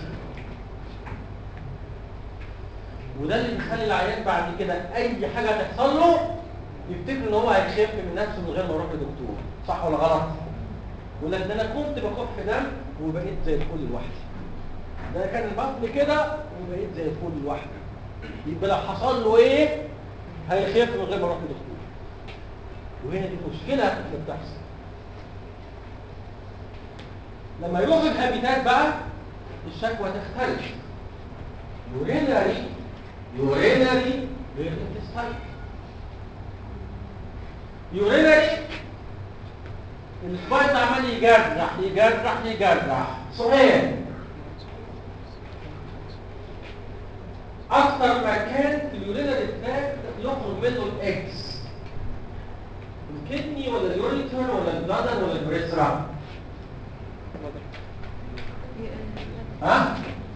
وده اللي بيخلي العيان بعد كده اي حاجه تحصل له يفتكر ان هو هيخف من نفسه من غير ما يروح لدكتور صح ولا غلط يقول لك ده انا كنت بكح دم وبقيت زي الفل لوحدي ده كان البطن كده وبقيت زي الفل لوحدي يبقى لو حصل له ايه هيخف من غير ما يروح لدكتور وهنا دي مشكله اللي بتحصل لما يروح الهابيتات بقى الشكوى تختلف يورينري يورينري غير انتستاين يورينري السبايت عمال يجرح يجرح يجرح سؤال اكتر مكان في اليورينري تراك يخرج منه الاكس الكدني ولا اليوريتر ولا البلادر ولا البريسرا ها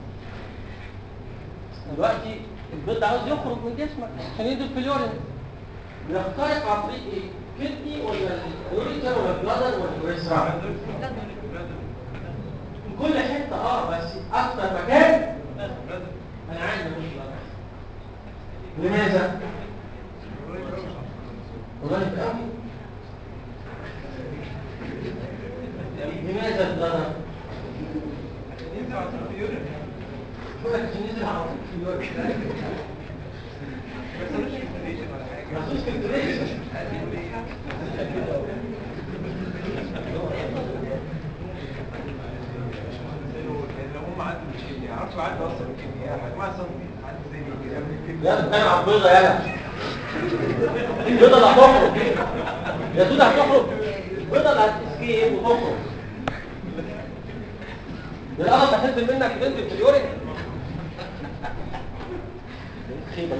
دلوقتي البيض عاوز يخرج من جسمك عشان ينزل في اليورين بيخترق عن طريق ايه كدني ولا اليوريتر ولا البلادر ولا البريسرا من كل حته اه بس اكتر مكان انا عايز اقول بلادر لماذا قريب قوي لماذا البلادر يقول لك عشان ينزل على طول في اليورين مخصوص كالكوليشن هم عندهم الكيمياء عرفتوا عندوا اصلا الكيمياء ما صدق عندي زي كده يا بتكلم على البيضة يالا البيضة اللي هتخرج يا دودة هتخرج البيضة اللي هتسكيب وتخرج بالقلم هتنزل منك وتنزل في اليورين خيبة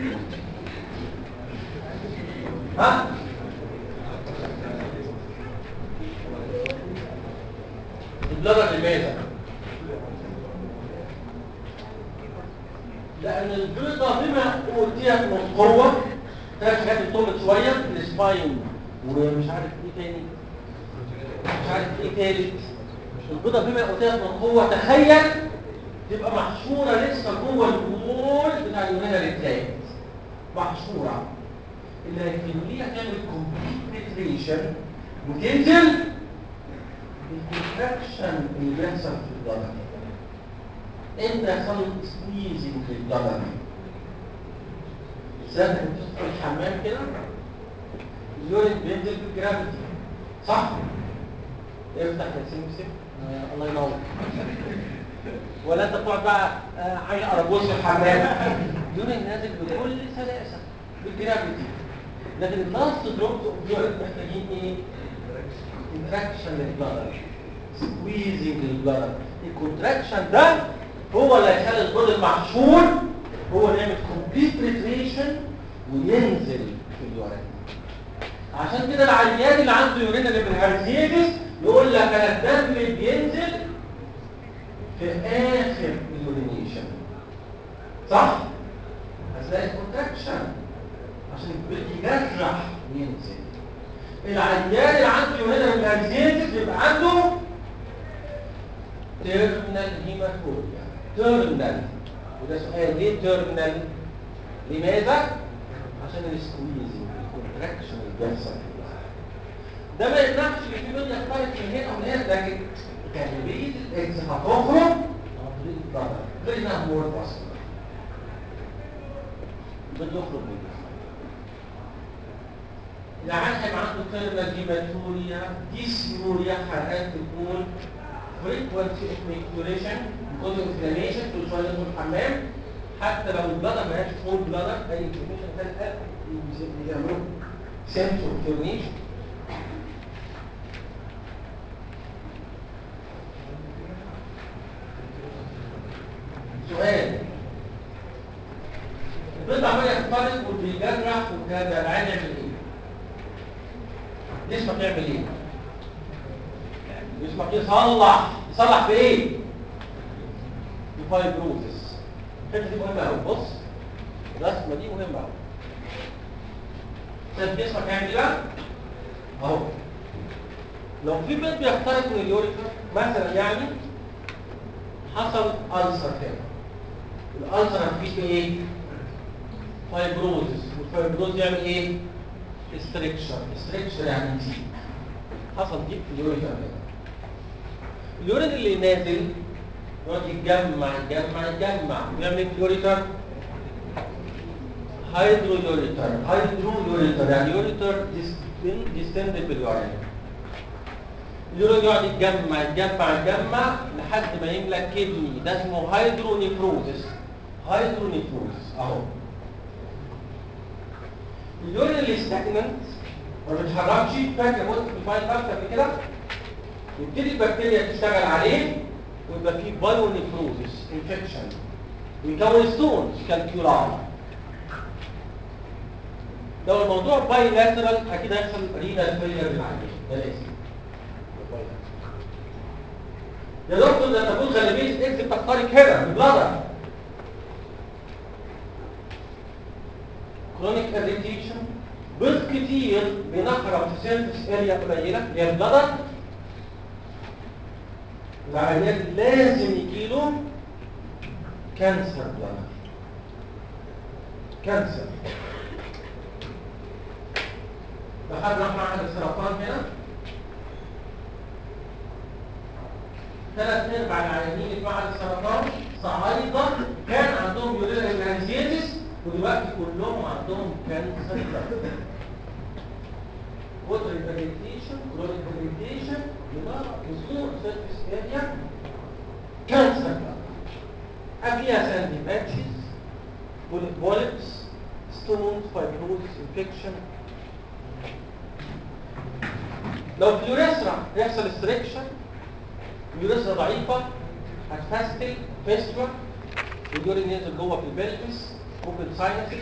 ها البلغة لماذا؟ لأن البيضة بما أوتيت من قوة ثلاث حاجات طولت شوية السباين ومش عارف ايه تاني مش عارف ايه تالت البيضة بما أوتيت من قوة تخيل تبقى محشورة لسه جوه الوول بتاع اليونان تلاقي محشورة اللي هيخليها تعمل كومبليت بنتريشن وتنزل الكونتراكشن اللي بيحصل في الضغط امتى يحصل سكويزنج في الضغط سهل تدخل الحمام كده اليورين بينزل في الجرافيتي صح؟ افتح يا سمسم آه الله ينور ولا انت تقعد بقى آه عين ارجوز في الحمام اليورين نازل بكل سلاسه بالجرافيتي لكن اللاست دروبس اوف يورين محتاجين ايه؟ انتراكشن للبلد سكويزنج للبلد الكونتراكشن ده هو اللي هيخلي البيض المحشور هو اللي يعمل كومبليت ريتريشن وينزل في اليورين عشان كده العيان اللي عنده يورينال بالهارزيتس يقول لك انا الدم بينزل في اخر اليورينيشن صح هتلاقي الكونتراكشن عشان البيض يجرح وينزل العيان اللي عنده يورينال بالهارزيتس بيبقى عنده تيرمينال هيماتوريا تيرمينال وده سؤال ليه تيرمينال لماذا عشان السكويزنج الكونتراكشن اللي بيحصل ده ما يمنعش ان في بيض يختلف من هنا ومن هنا لكن غالبيه الاكس هتخرج عن طريق الضغط غير انها مور اصلا البيض يخرج من الجسم العيان هيبقى عنده ثيرمال هيماتوريا ديسيوريا حرقان في البول frequency of micturition cause of inflammation كل شويه يدخل الحمام حتى لو البلدر ما هياش فول بلدر اي انفلاميشن تاني بيعملوا سنسور فورنيشن سؤال البيض عمال يختلط وبيجرح وكذا العين يعمل ايه؟ جسمك يعمل ايه؟ جسمك يصلح يصلح في ايه؟ الفايبروزس الحته دي مهمه قوي بص الرسمه دي مهمه قوي شايف جسمك يعمل ايه بقى؟ اهو لو في بيض بيختلط من اليوريثر مثلا يعني حصل ألسر هنا الألسر هتفيد في ايه؟ فايبروزس والفايبروز يعمل ايه؟ استريكشر استريكشر يعني ضيق حصل ضيق في اليوريثر هنا اليورين اللي نازل يقعد يتجمع يتجمع يتجمع ويعمل ايه في اليوريثر؟ هيدرو يوريثر هيدرو يوريثر يعني يوريثر ديستندد باليورين اليورين يقعد يتجمع يتجمع يتجمع لحد ما يملى كدني ده اسمه هيدرو نيفروزس هيدرو نيفروزس اهو اليورين اللي ستاجننت ما بيتحركش فاكر قلت في الفاين فاكتور قبل كده يبتدي البكتيريا تشتغل عليه ويبقى فيه بايو نيفروزس انفكشن ويكون ستونز كالكيولاي لو الموضوع باي لاترال اكيد هيحصل رينال فيلير للعيان ده الاسم يا دكتور ده تكون غالبيه اكس بتخترق هنا في البلدر كرونيك اريتيشن بيض كتير بنخرم في سيرفس اريا قليله اللي هي البلدر العيان لازم يجيله كانسر بلدر كانسر دخلنا في معهد السرطان هنا ثلاث ارباع العيانين في معهد السرطان صعايده كان عندهم يورينال انهانسيتس ودلوقتي كلهم عندهم كانسر بلدر ووتر irritation, chronic irritation, وظهور surface area, cancer فيها sandy patches, polyps, stones, fibrosis, infection. لو في اليوريثرا يحصل استريكشن اليوريثرا ضعيفة هتفستل فيستوى واليورين ينزل جوه في البلفس ممكن ساينسز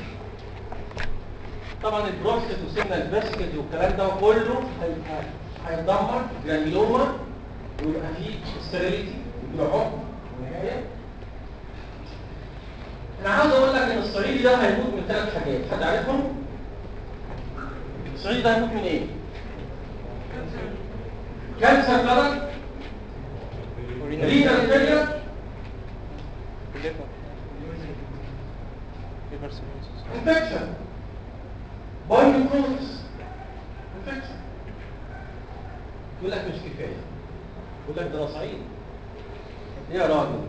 طبعا البروستات وسيجنال فيسكلز والكلام ده كله هيبقى هيتدمر جرانيلوما ويبقى فيه ستيريليتي ويبقى عقم ونهايه انا عاوز اقول لك ان الصعيدي ده هيموت من ثلاث حاجات حد عارفهم؟ الصعيدي ده هيموت من ايه؟ كانسر بلد رينال فيلير الليفر ليفر سيروسيس انفكشن بايوكروز انفكشن يقول لك مش كفايه يقول لك ده انا صعيد ليه يا راجل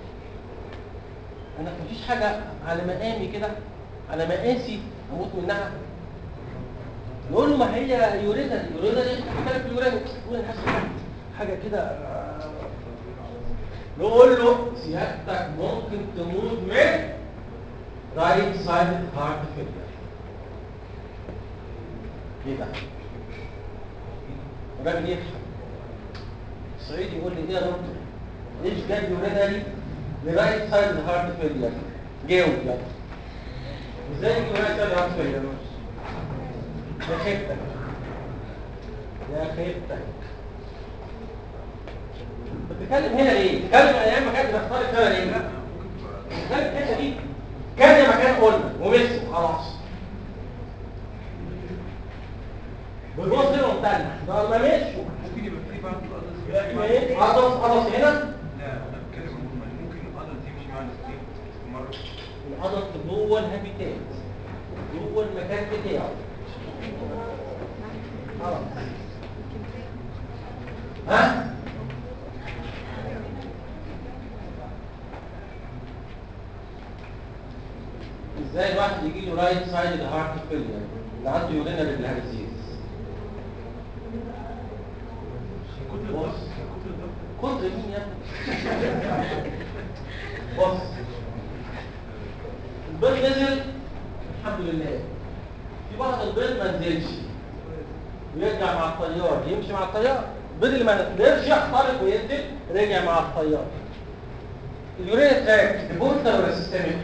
انا مفيش حاجه على مقامي كده على مقاسي اموت منها نقول له ما هي يورينا يورينا ايه اختلف اليورينا يقول انا حاسس حاجه كده آه. نقول له سيادتك ممكن تموت من رايت سايد هارت فيلير ليه ده؟ الراجل يضحك الصعيدي يقول لي ايه يا دكتور؟ ايش جاب يورينري لرايت سايد هارت فيلير؟ جاوب يلا ازاي يجي رايت سايد هارت فيلير؟ يا خيبتك يا خيبتك بتتكلم هنا ليه؟ بتتكلم ايام ما كانت بتختار هنا ليه؟ بتتكلم الحته دي كان يا مكان قلنا ومشوا خلاص بالبص هنا ومتنح ده ما مشوا ممكن يبقى في بعض الأدلس يبقى ايه؟ قصص قصص هنا لا أنا بتكلم عموما ممكن الأدلس يمشي مع الستيم مرة القدر جوه الهابيتات جوه المكان بتاعه خلاص ها ازاي الواحد يجي له رايت سايد هارت فيلير اللي عنده يورينال بالهارزيز كتر مين يا ابني بص البيض نزل الحمد لله في بعض البيض ما نزلش ويرجع مع الطيار يمشي مع الطيار البيض اللي ما قدرش يخترق وينزل رجع مع الطيار اليوريا تراك بورتال ولا سيستميك؟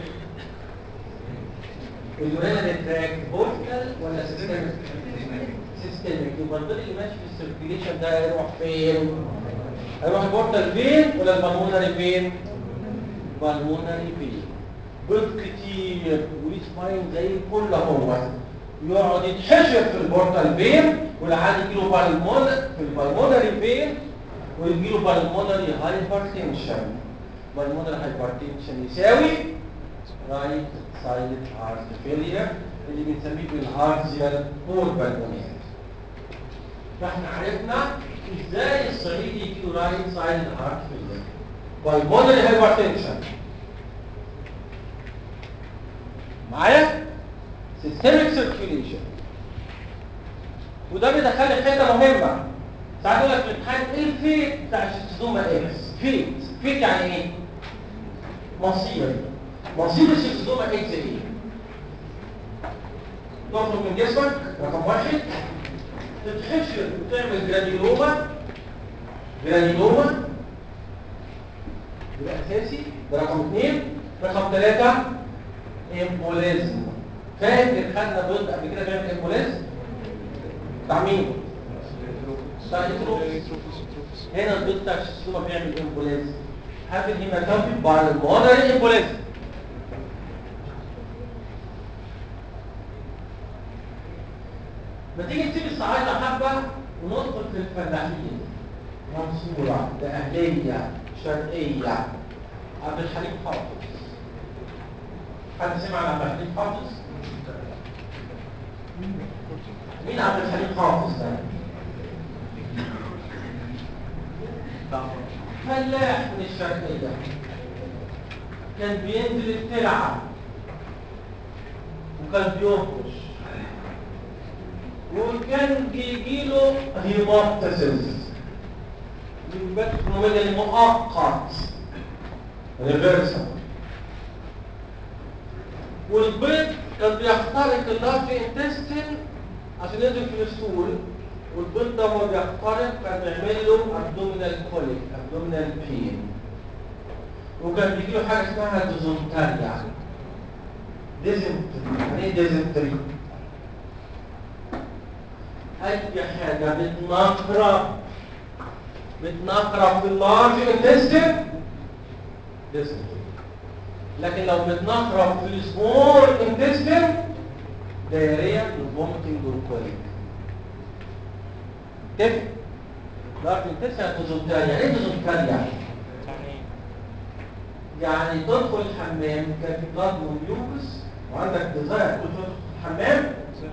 اليوريا تراك بورتال ولا سيستميك؟ سيستميك يبقى البيض اللي ماشي في السيركيليشن ده هيروح فين؟ هيروح البورتال فين ولا البلمونري فين؟ بالمونري فين بيض كتير ويسماين زي الفل اهو يقعد يتحشر في البورتال فين والعادي يجيله بالمون في البلمونري فين ويجيله بالمونري هايبرتنشن بالمونري هايبرتنشن يساوي رايت سايد هارت فيلير اللي بنسميه بالهارزيال اور بالمونيات فاحنا عرفنا ازاي الصعيدي يجيله رايت سايد هارت فيلير بالمونري هايبرتنشن معايا سيستميك سيركيوليشن وده بيدخلني في حته مهمه ساعات يقول لك في الامتحان ايه الفيت بتاع الشيستوما اكس فيت فيت يعني ايه مصير مصير الشيستوما اكس ايه تخرج من جسمك رقم واحد تتحشر وتعمل جرانيلوما جرانيلوما يبقى اساسي ده رقم اثنين رقم ثلاثة امبوليزم فاكر خدنا بيض قبل كده بيعمل امبوليزم بتاع مين؟ بتاع الاتروفيس. هنا البيض بتاع الشيستوما بيعمل امبوليزم هذه الهيماتومي بالمونري امبوليزم ما تيجي نسيب الصعايدة حبة وندخل في الفلاحين منصورة دقهلية شرقية عبد الحليم حافظ حد سمع عن عبد الحليم حافظ؟ مين عبد الحليم حافظ ده؟ فلاح من الشرقية كان بينزل الترعة وكان بينقش وكان بيجيله هيموبتسيس من المؤقت ريفرسال والبيض كان بيخترق اللارج انتستين عشان ينزل في الستول والبيض ده هو بيخترق كان بيعمل له ابدومينال كوليك ابدومينال بين وكان بيجي له حاجه اسمها ديزونتاريا ديزنتري يعني ايه ديزنتري؟ اي حاجه بتنقرب بتنقرب في اللارج انتستين ديزنتري لكن لو بتنقرب في السمول انتستين دايريا والفوميتنج والكوليك تفهم لارج انتستين ديزنتري يعني ايه ديزنتري؟ يعني تدخل الحمام كان في بلاد وميوكس وعندك ديزاير تدخل الحمام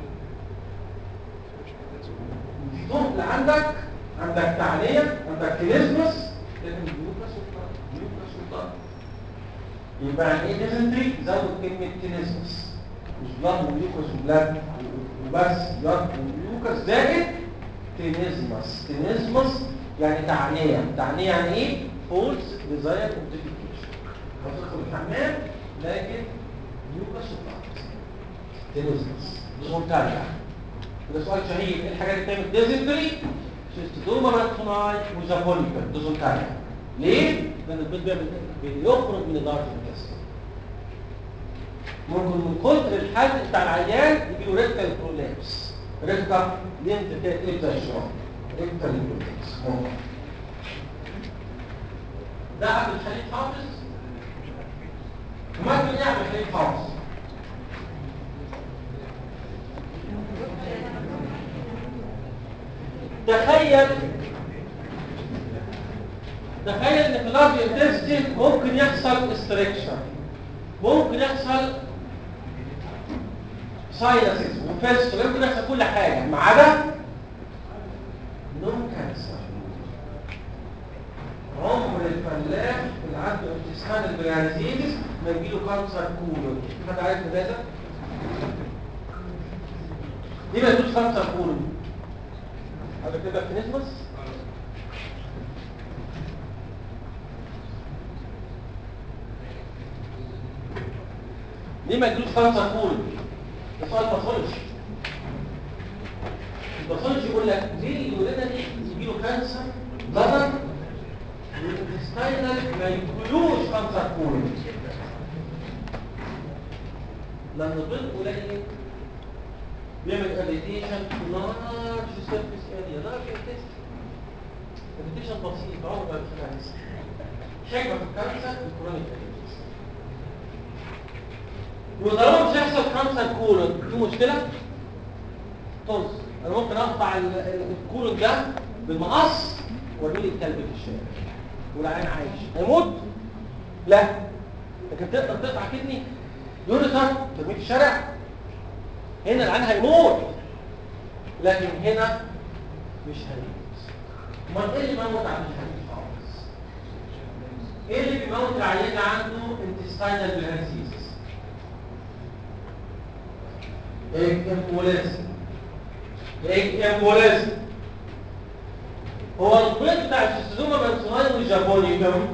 في طرق عندك عندك تعلية عندك كنيزمس لكن ميوكس وطار ميوكس وطار يبقى يعني ايه ديزنتري زود كلمة كنيزمس مش بلاد وميوكس وبلاد وبس بلاد وميوكس زائد كنيزمس كنيزمس يعني تعلية تعلية يعني ايه فولس ديزاير انتيفيكيشن هتدخل الحمام لكن ميوكس وطار كنيزمس دي ممتازة ده سؤال شهير ايه الحاجات اللي بتعمل ديزنتري شيستوما راتوناي وزابونيكا ديزنتري ليه؟ لان البيض بيعمل بيخرج من اللارج انتستين ممكن من كتر الحزق بتاع العيان يجي له ريكتال برولابس ريكتال لينت تبدا شويه ريكتال برولابس ممكن ده عبد الحليم حافظ وما كان يعمل الحليم حافظ تخيل تخيل ان في اللارج انتستين ممكن يحصل استريكشن ممكن يحصل ساينسز وفيستول ممكن يحصل كل حاجه ما عدا نو كانسر عمر الفلاح اللي عنده امتسان البريانزيتس ما يجيله كانسر كولون حد عارف لماذا؟ ليه ما يجيلوش كانسر كولون؟ هذا كده كنيزمس ليه ما يجيلوش كانسر كولون ده سؤال باثولوجي الباثولوجي يقول لك ليه الولادة دي يجيله كانسر بلدر والانتستاينال ما يجيلوش كانسر كولون لأن البيض قليل بيعمل اريتيشن في لارج سيرفيس اريا لارج انتستين اريتيشن بسيط عمره ما بيخليها نسبة شكوى في الكانسر الكرونيك اريتيشن وطالما مش هيحصل كانسر كولون في مشكلة طز انا ممكن اقطع ال- ال- الكولون ده بالمقص وارميه الكلب في الشارع والعين عايش هيموت لا لكن تقدر تقطع كدني يوريثر ترميه في الشارع هنا العين هيموت لكن هنا مش هيموت امال ايه اللي بيموت عن الحديد خالص ايه اللي بيموت العيان اللي عنده انتستاينال بلانسيس ايه امبوليزم ايه امبوليزم هو البيض بتاع الشيستوزوما مانسوناي والجابونيكم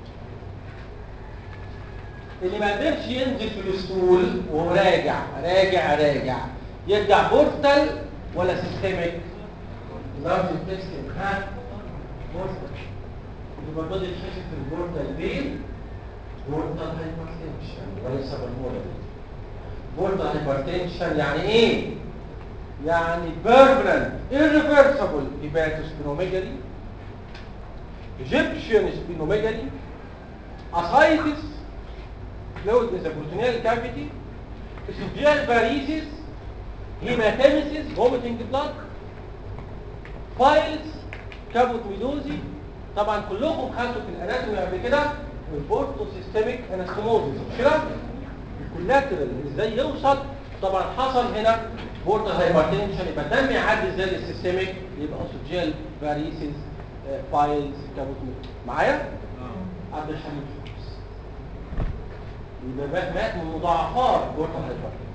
اللي ما قدرش ينزل في الاسطول وهو راجع راجع راجع يرجع بورتال ولا سيستميك لارج انتستين ها بورتال يبقى البيض يتحشر في البورتال بين بورتال هايبرتنشن وليس بالمولد بورتال هايبرتنشن يعني ايه يعني بيرمننت irreversible hepatosplenomegaly Egyptian splenomegaly ascites fluid in the peritoneal cavity esophageal varices hematemesis vomiting blood files كابوتميدوزي طبعا كلكم خدتوا في الاناتومي قبل كده البورتو سيستميك انستموزيس مش كده الكولاترال ازاي يوصل طبعا حصل هنا بورتال هايبرتنشن يبقى الدم يعدي ازاي للسيستميك يبقى اسوجيال فاريسز فايلز كابوتميدوزي معايا عبد الحميد فوكس يبقى مات مات من مضاعفات بورتال هايبرتنشن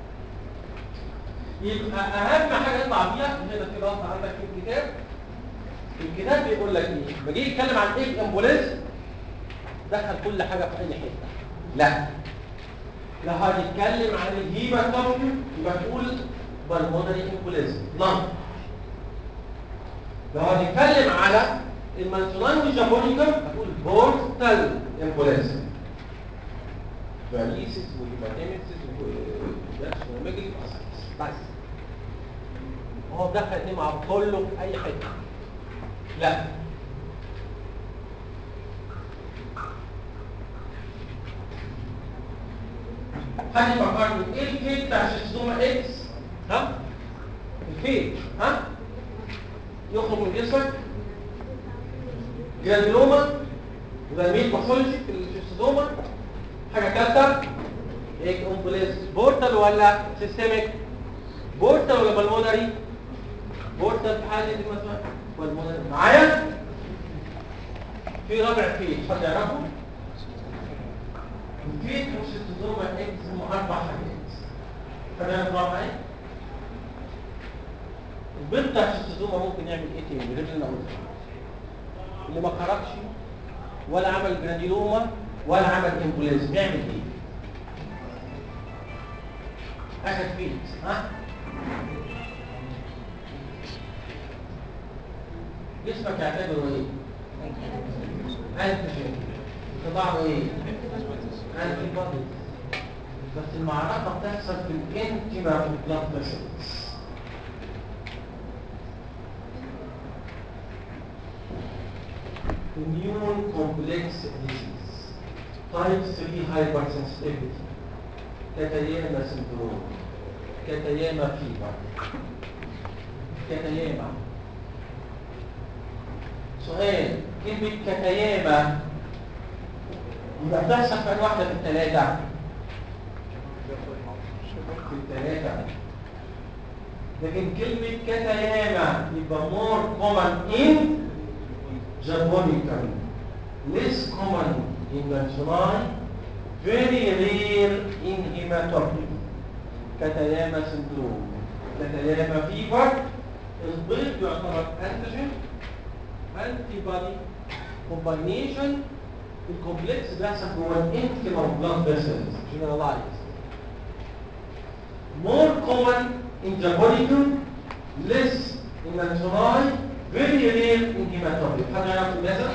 يبقى اهم حاجه يطلع بيها هنا في راسه عندك في الكتاب الكتاب بيقول لك ايه بيجي يتكلم عن ايه الامبوليزم دخل كل حاجه في اي حته لا لو هنتكلم عن الهيماتومي يبقى تقول بالمونري امبوليزم نعم لو هنتكلم على المانسوناي والجابونيكم هتقول بورتال امبوليزم فاليسيس وهيماتيميسيس وميجلي بس هو دخل اتنين مع كله في اي حته لا حد يفكرني ايه الفيت بتاع شيستوما اكس ها الفيت ها يخرج من جسمك جرانيلوما وده مين باثولوجي في الشيستوما حاجه ثالثه ايه امبوليز بورتال ولا سيستميك بورتال ولا بالمونري بورتال في حاله دي مثلا بالمونري معايا في رابع فيت حد يعرفه الفيت والشيستوما اكس هم اربع حاجات حد يعرف رابع ايه البيض بتاع الشيستوما ممكن يعمل ايه تاني غير اللي انا قلته اللي ما خرجش ولا عمل جرانيلوما ولا عمل امبوليزم يعمل ايه اخد فيت ها جسمك يعتبره ايه انتيجين طبعا ايه انتي بودي بس المعركه بتحصل في الانتيما بلاد فيسلز immune complex disease type 3 hypersensitivity كاتاياما سندروم كاتاياما فيبر كاتاياما سؤال كلمة كاتاياما يبقى بتحصل في أنواع واحدة في الثلاثة في الثلاثة لكن كلمة كاتاياما يبقى more common in Japonicum less common in Manchunai very rare in hematopy كاتاياما سندروم كاتاياما فيبر البيض يعتبر انتيجين انتي بودي كومباينيشن الكومبلكس بيحصل جوه الانتيما بلاد فيسلز جنرالايز more common in Japonicum less in Mancunai very rare in Hematopia حد يعرف لماذا؟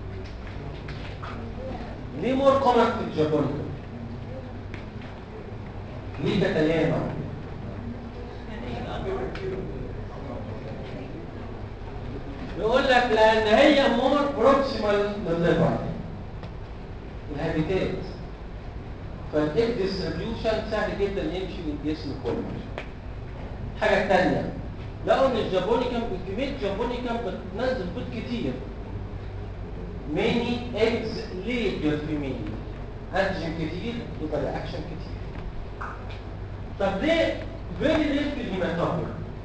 ليه more common في الجابونيكم؟ ليه تتيامى؟ يقول لك لان هي مور بروكسيمال للليفر الهابيتات فالايد ديستريبيوشن سهل جدا يمشي للجسم كله حاجه ثانيه لقوا ان الجابونيكم الكميه الجابونيكم بتنزل بيض كتير ماني ايجز ليه بالفيميل انتيجين كتير يبقى رياكشن كتير طب ليه فيري رير في الهيماتوبيا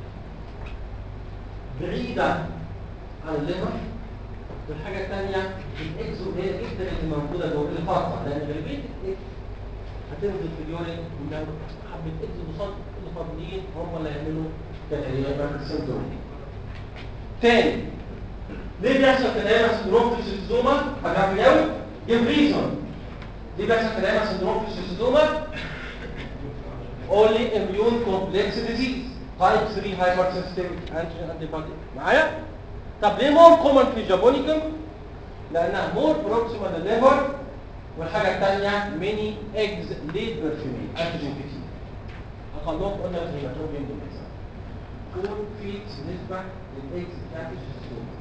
بعيده عن الليفر والحاجه الثانيه الاكزو هي جدا اللي موجوده جوه اللي خاصه لان غالبيه الاكس هتنزل في اليورين ولو حبه اكزو بصد اللي فاضلين هم اللي هيعملوا تغيير السندروم تاني ليه بيحصل تنايم سندروم في السيستوما هتعرف قوي جيب ريزون ليه بيحصل تنايم سندروم في السيستوما only immune complex disease type 3 hypersensitivity antigen antibody معايا طب ليه مور كومن في جابونيكم لانها مور بروكسيمال للليفر والحاجه الثانيه ميني ايجز ليد برفيومين انتيجين كتير اقلهم قلنا الهيماتوبيوم دول فور فيت نسبه للايجز بتاعت السيستوما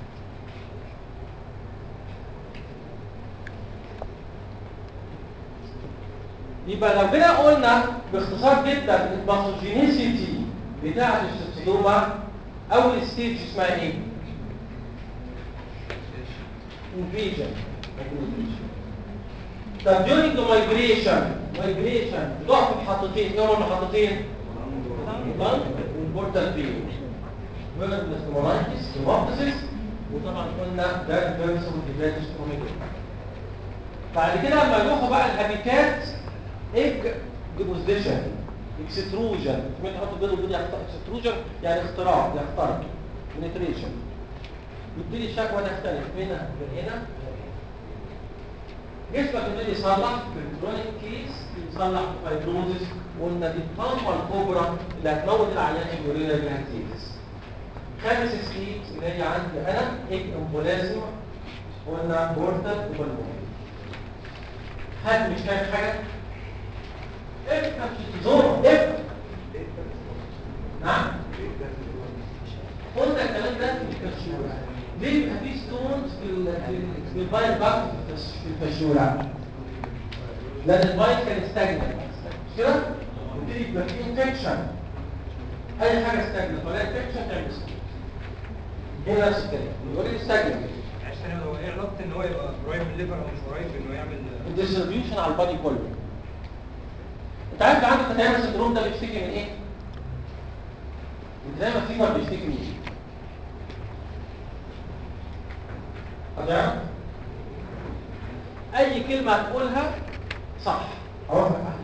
يبقى لو جينا قلنا باختصار جدا الباثوجينيسيتي بتاعت السيستوما اول ستيج اسمها ايه؟ انفيجن طب during the migration migration بتقع في محطتين ايه هما المحطتين؟ اللنج والبورتال فيو فيرنس كومونايتس هيموبتسيس وطبعا قلنا ده فيرنس وديفاتس بعد كده لما يروحوا بقى الهابيتات ايج ديبوزيشن اكستروجن سمعت حط بيض وبيض اكستروجن يعني اختراق يخترق بنتريشن يبتدي الشكوى تختلف هنا من هنا جسمك يبتدي يصلح في الكرونيك كيس يصلح في فايبروزس قلنا دي الطامه الكبرى اللي هتموت العيان اليورينا بيهاتيتس خامس ستيج اللي هي عندي انا ايج امبولازم قلنا بورتال وبالمون حد مش فاهم حاجه افهم زور افهم نعم قلنا الكلام ده في الكشوره ليه يبقى في ستونز في ال في ال- في البايل باك في الكشوره لان البايل كان استجنن مش كده يبتدي يبقى في انفكشن اي حاجه استجنن ولا انفكشن تعمل ستون هنا نفس الكلام يقول لي استجنن عشان هو ايه علاقه ان هو يبقى قريب من الليفر او مش قريب انه يعمل الديستريبيوشن على البادي كله انت عارف عندك تتعامل سندروم ده بيشتكي من ايه انت دايما فيبر بيشتكي من ايه هتعرف اي كلمه هتقولها صح اوافق عليها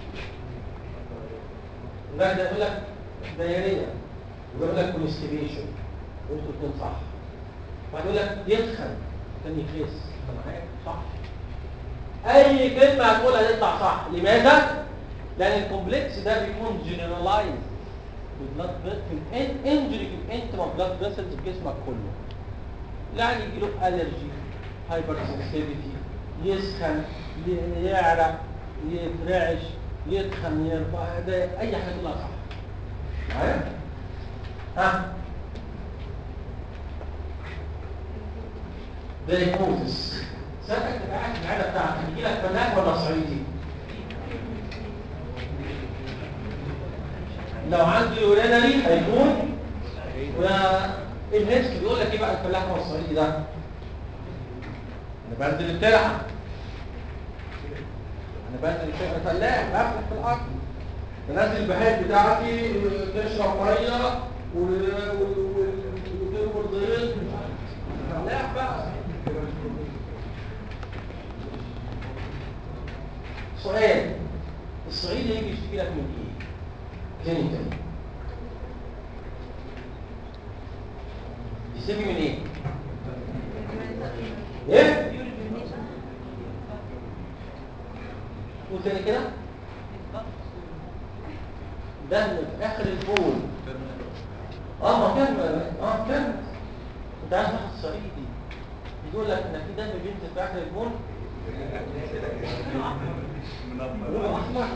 الراجل ده يقول لك دايريه ويقول لك كونستيبيشن وانتوا الاثنين صح بعد يقول لك يتخن كان يخس أنت معايا صح اي كلمه هتقولها تطلع صح لماذا لان الكومبلكس ده بيكون جنرالايز بالبلاد في الانجري في الانتما بلاد فيسلز في جسمك كله يعني يجي له الرجي هايبر سنسيتيفيتي يسخن ي- يعرق يترعش يتخن يرفع ده اي حاجه تطلع صح معايا ها دايجنوزس سألك تبقى قاعد في العيادة بتاعتك يجي لك فلاح ولا صعيدي؟ لو عنده يورينري هيكون والهيست بيقول لك ايه بقى الفلاح ولا الصعيدي ده؟ انا بنزل الترعه انا بنزل الترعه فلاح بفتح في الارض بنزل البهائم بتاعتي تشرب ميه وترمي الغيط فلاح بقى سؤال الصعيد يجي يشتكي لك من ايه؟ كلينيكال يشتكي من ايه؟ ايه؟ قول تاني كده دم في اخر البول اه ما كان اه كان انت عايز واحد صعيدي يقول لك ان في دم بينزل في اخر البول لونه احمر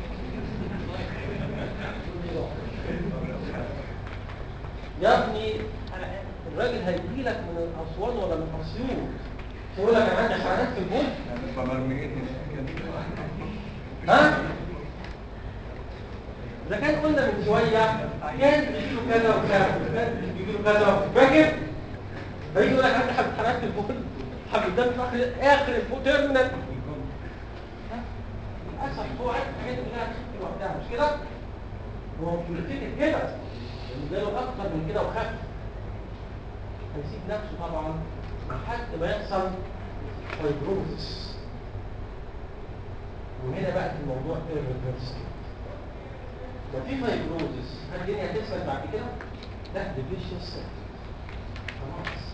يا ابني الراجل هيجي لك من اسوان ولا من اسيوط يقول لك انا عندي حركات في البول هنبقى مرميين ها اذا كان قلنا من شويه كان بيجيله كذا وكذا كان بيجيله كذا فاكر هيجي يقول لك عندي حبه حركات في البول حبه دم في اخر اخر البول تيرمينال للاسف هو عارف الحاجات دي كلها تخف لوحدها مش كده هو مش بيفتكر كده لانه جاله اكتر من كده وخف هيسيب نفسه طبعا لحد ما يحصل فايبروزس وهنا بقى في الموضوع irreversible لو في فايبروزس هل الدنيا هتسلك بعد كده؟ لا دي فيشيوس خلاص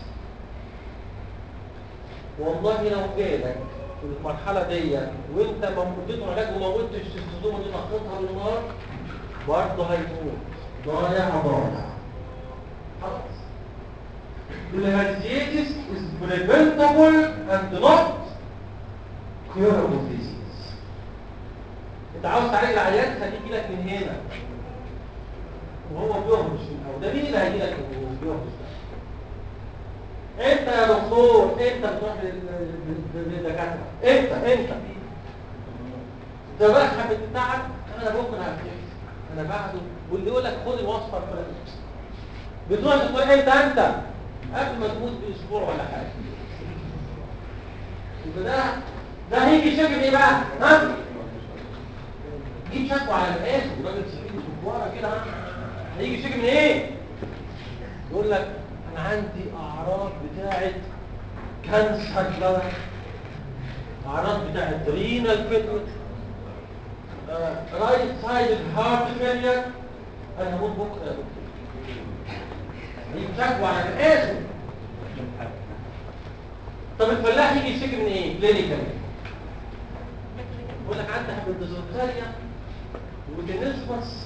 والله لو جالك في المرحلة دي وانت اديته علاج وما قلتش السيستوزومة دي نقطتها بالنار برضه هيموت ضايع ضايع خلاص Bilharzitis is preventable and not curable disease. انت عاوز تعالج العيان خليه يجي لك من هنا وهو بيهرش من الاول ده مين اللي هيجي لك من هنا بيهرش ده؟ انت يا دكتور انت بتروح لل- لل- للدكاتره انت انت ده بقى حبه التعب انا بكره هفتح انا بعده واللي يقول لك خد الوصفه الفلانيه بتروح تقول انت انت قبل ما تموت باسبوع ولا حاجه يبقى ده ده هيجي يشكل ايه بقى ها جيب شكوى على مقاسه راجل سعيد كباره كده ها؟ هيجي يشكل من ايه يقول لك انا عندي اعراض بتاعه كانسر بلد اعراض بتاعه رينال فيلر رايت سايد هارت فيلير انا هموت بكره يا دكتور دي شكوى على مقاسه طب الفلاح يجي يشتكي من ايه كلينيكال يقول لك عندي حبه ديزنتريا وتنفس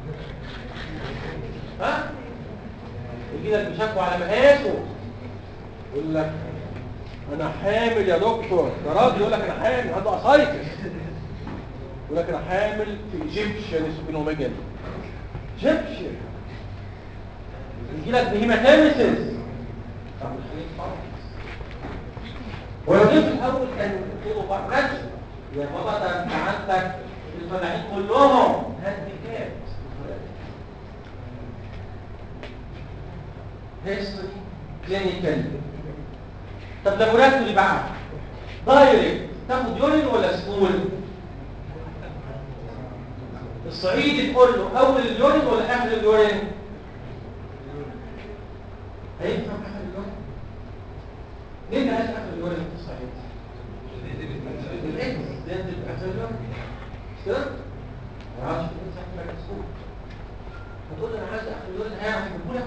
ها يجي لك بشكوى على مقاسه يقول لك انا حامل يا دكتور ده راجل يقول لك انا حامل عنده اسايتس يقول لك انا حامل في ايجيبشن سبينوميجالي ايجيبشن يجي لك بهيماتيمسيس طب الحاجات خالص ولو جيت في الاول كان يقولوا فرقش يا بابا ده انت عندك الفلاحين كلهم هانديكاب هيستوري كلينيكال طب لابوراتوري بقى دايركت تاخد يورين ولا سمول الصعيدي تقول له اول اليورين ولا اخر اليورين هيفهم اخر اليورين ليه ده عايز اخر اليورين في الصعيد الاكس ينزل في اخر اليورين مش كده ما يعرفش يكون صح لك السوق هتقول له انا عايز اخر اليورين هيعرف يجيبه لك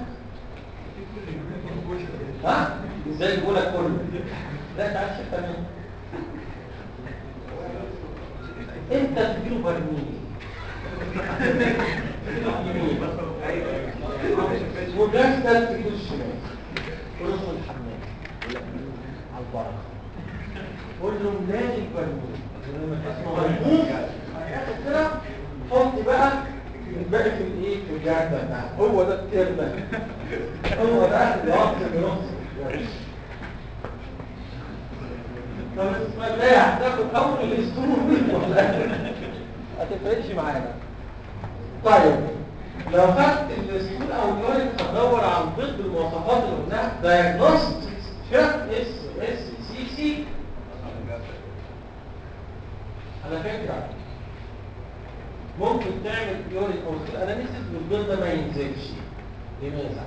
ها ازاي يجيبه لك كله لا انت عايز حته منه انت تديله برميل وجسدك في كل الشمال ورسم الحمام على البركه قول له نادي البرميل لما تسمع مرموم هياخد كده حط بقى الباقي في الايه في الجردة بتاعته هو ده الترم ده هو ده الوقت بنص طب الفلاح تاخد اول الاسطول ولا هتفرقش معانا طيب لو خدت الاسطول او اليورين هتدور على البيض بالمواصفات اللي قلناها دايجنوستيك شيف اس اس سي سي على فكره ممكن تعمل يورين او سكول اناليسيس والبيض ده ما ينزلش لماذا؟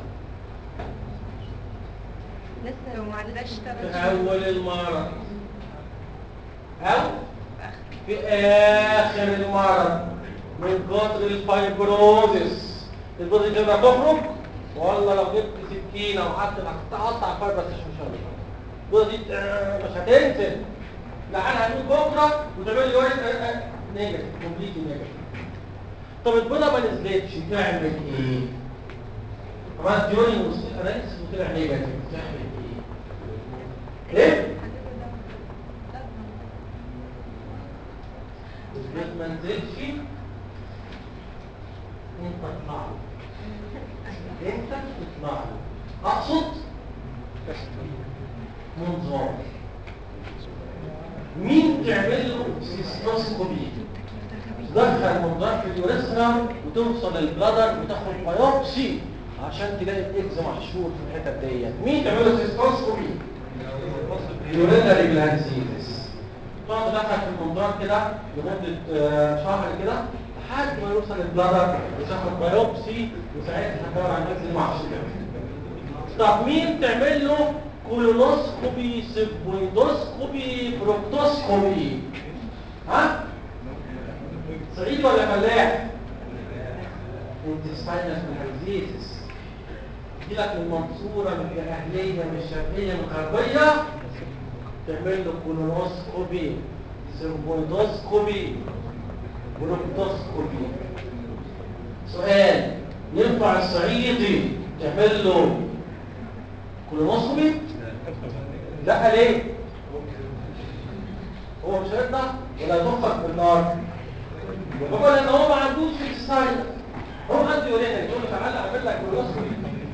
لسه ما عداش في ثلاث اول المرض او في اخر المرض من كتر الفايبروزس البيض دي تقدر تخرج ولا لو جبت سكينه وقعدت تقطع الفايبر مش مش هتخرج البيض دي آه، مش هتنزل لعل هتموت بكره وتعمل لي واحد نيجاتيف كومبليتلي نيجاتيف طب البيضه ما نزلتش تعمل ايه؟ عملت جوني وصول اناليسيس وطلع نيجاتيف تعمل ايه؟ ايه؟ البيض ما نزلش انت تطلع له انت تطلع له اقصد منظار مين تعمل له سيستوسكوبي تدخل منظار في اليوريثرا وتوصل للبلادر وتاخد بايوبسي عشان تلاقي الاكز محشور في الحتت ديت مين تعمل له سيستوسكوبي يورينري جلاندسيتس تقعد تدخل في المنظار كده لمده آه، شهر كده لحد ما يوصل البلادر وتاخد بايوبسي وساعتها هتدور على الاكز المحشور طب مين تعمل له كولونوسكوبي سيبويدوسكوبي بروكتوسكوبي ها صعيدي ولا فلاح انتستاينال فيزيتس يجيلك من المنصوره من الاهليه من الشرقيه من الغربيه تعمل له كولونوسكوبي سيبويدوسكوبي بروكتوسكوبي سؤال ينفع الصعيدي تعمل له كولونوسكوبي لا ليه هو مش هيطلع ولا يدخل في النار هو لان هو ما عندوش في الستايل هو عنده يورينا يقول له تعالى اعمل لك كولونوسكوبي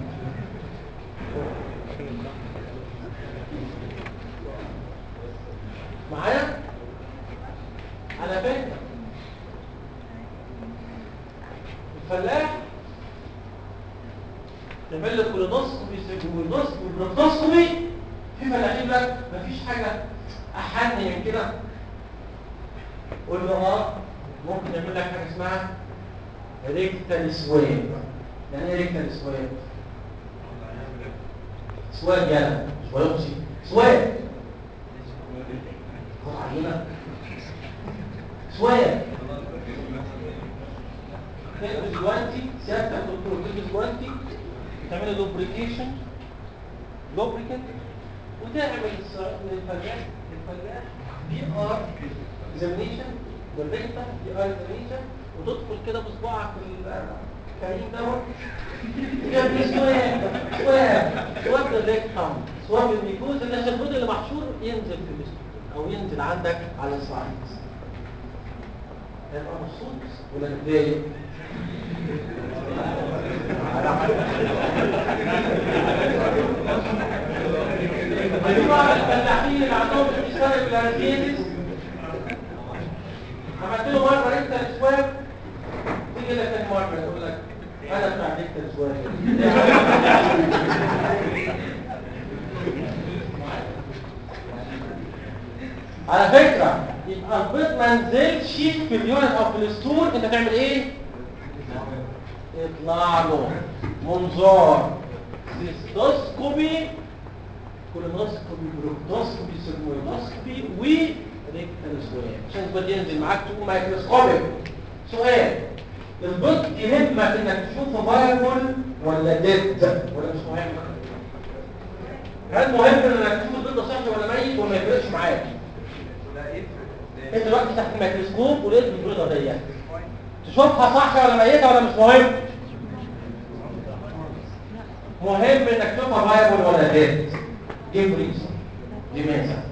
معايا على فكره الفلاح تعمل له كولونوسكوبي سيجمويدوسكوبي بروكتوسكوبي في فلاحين لك مفيش حاجه احن من كده قول له اه ممكن يعمل لك حاجه اسمها ريكتال سويب يعني ايه ريكتال سويب؟ سويب يلا مش بايوبسي سويب خد عينه سويب تلبس جوانتي سيادتك دكتور تلبس جوانتي تعمل لوبريكيشن لوبريكنت وتعمل الص- للفلاح للفلاح دي ار اكزامينيشن بالريكتا دي ار اكزامينيشن وتدخل كده بصباعك في الكريم دوت تعمل سواب سواب سواب الريكتم سواب الميكوز اللي عشان البيض اللي محشور ينزل في الاستوديو او ينزل عندك على الصعيد هيبقى مبسوط ولا متضايق؟ في بعض الفلاحين اللي عندهم استثمار بالارزيز عملت له مره انت الاسواب تيجي لك تاني مره يقول لك انا بتاع ديك الاسواب على فكره يبقى البيض ما نزلش في اليورين او في الستول انت تعمل ايه؟ يطلع له منظار سيستوسكوبي كولونوسكوبي بروكتوسكوبي سيرمويدوسكوبي وريكتال سواب عشان البيض ينزل معاك تقوم مايكروسكوبيك سؤال البيض يهمك انك تشوفه فايبل ولا ديد ولا مش مهم هل مهم انك تشوف البيض ده صحي ولا ميت ولا ما يفرقش معاك لا يفرق انت دلوقتي تحت الميكروسكوب ولقيت البيضه ديت تشوفها صح ولا ميته ولا مش مهم مهم انك تشوفها فايبل ولا ديد جيب ريزون لماذا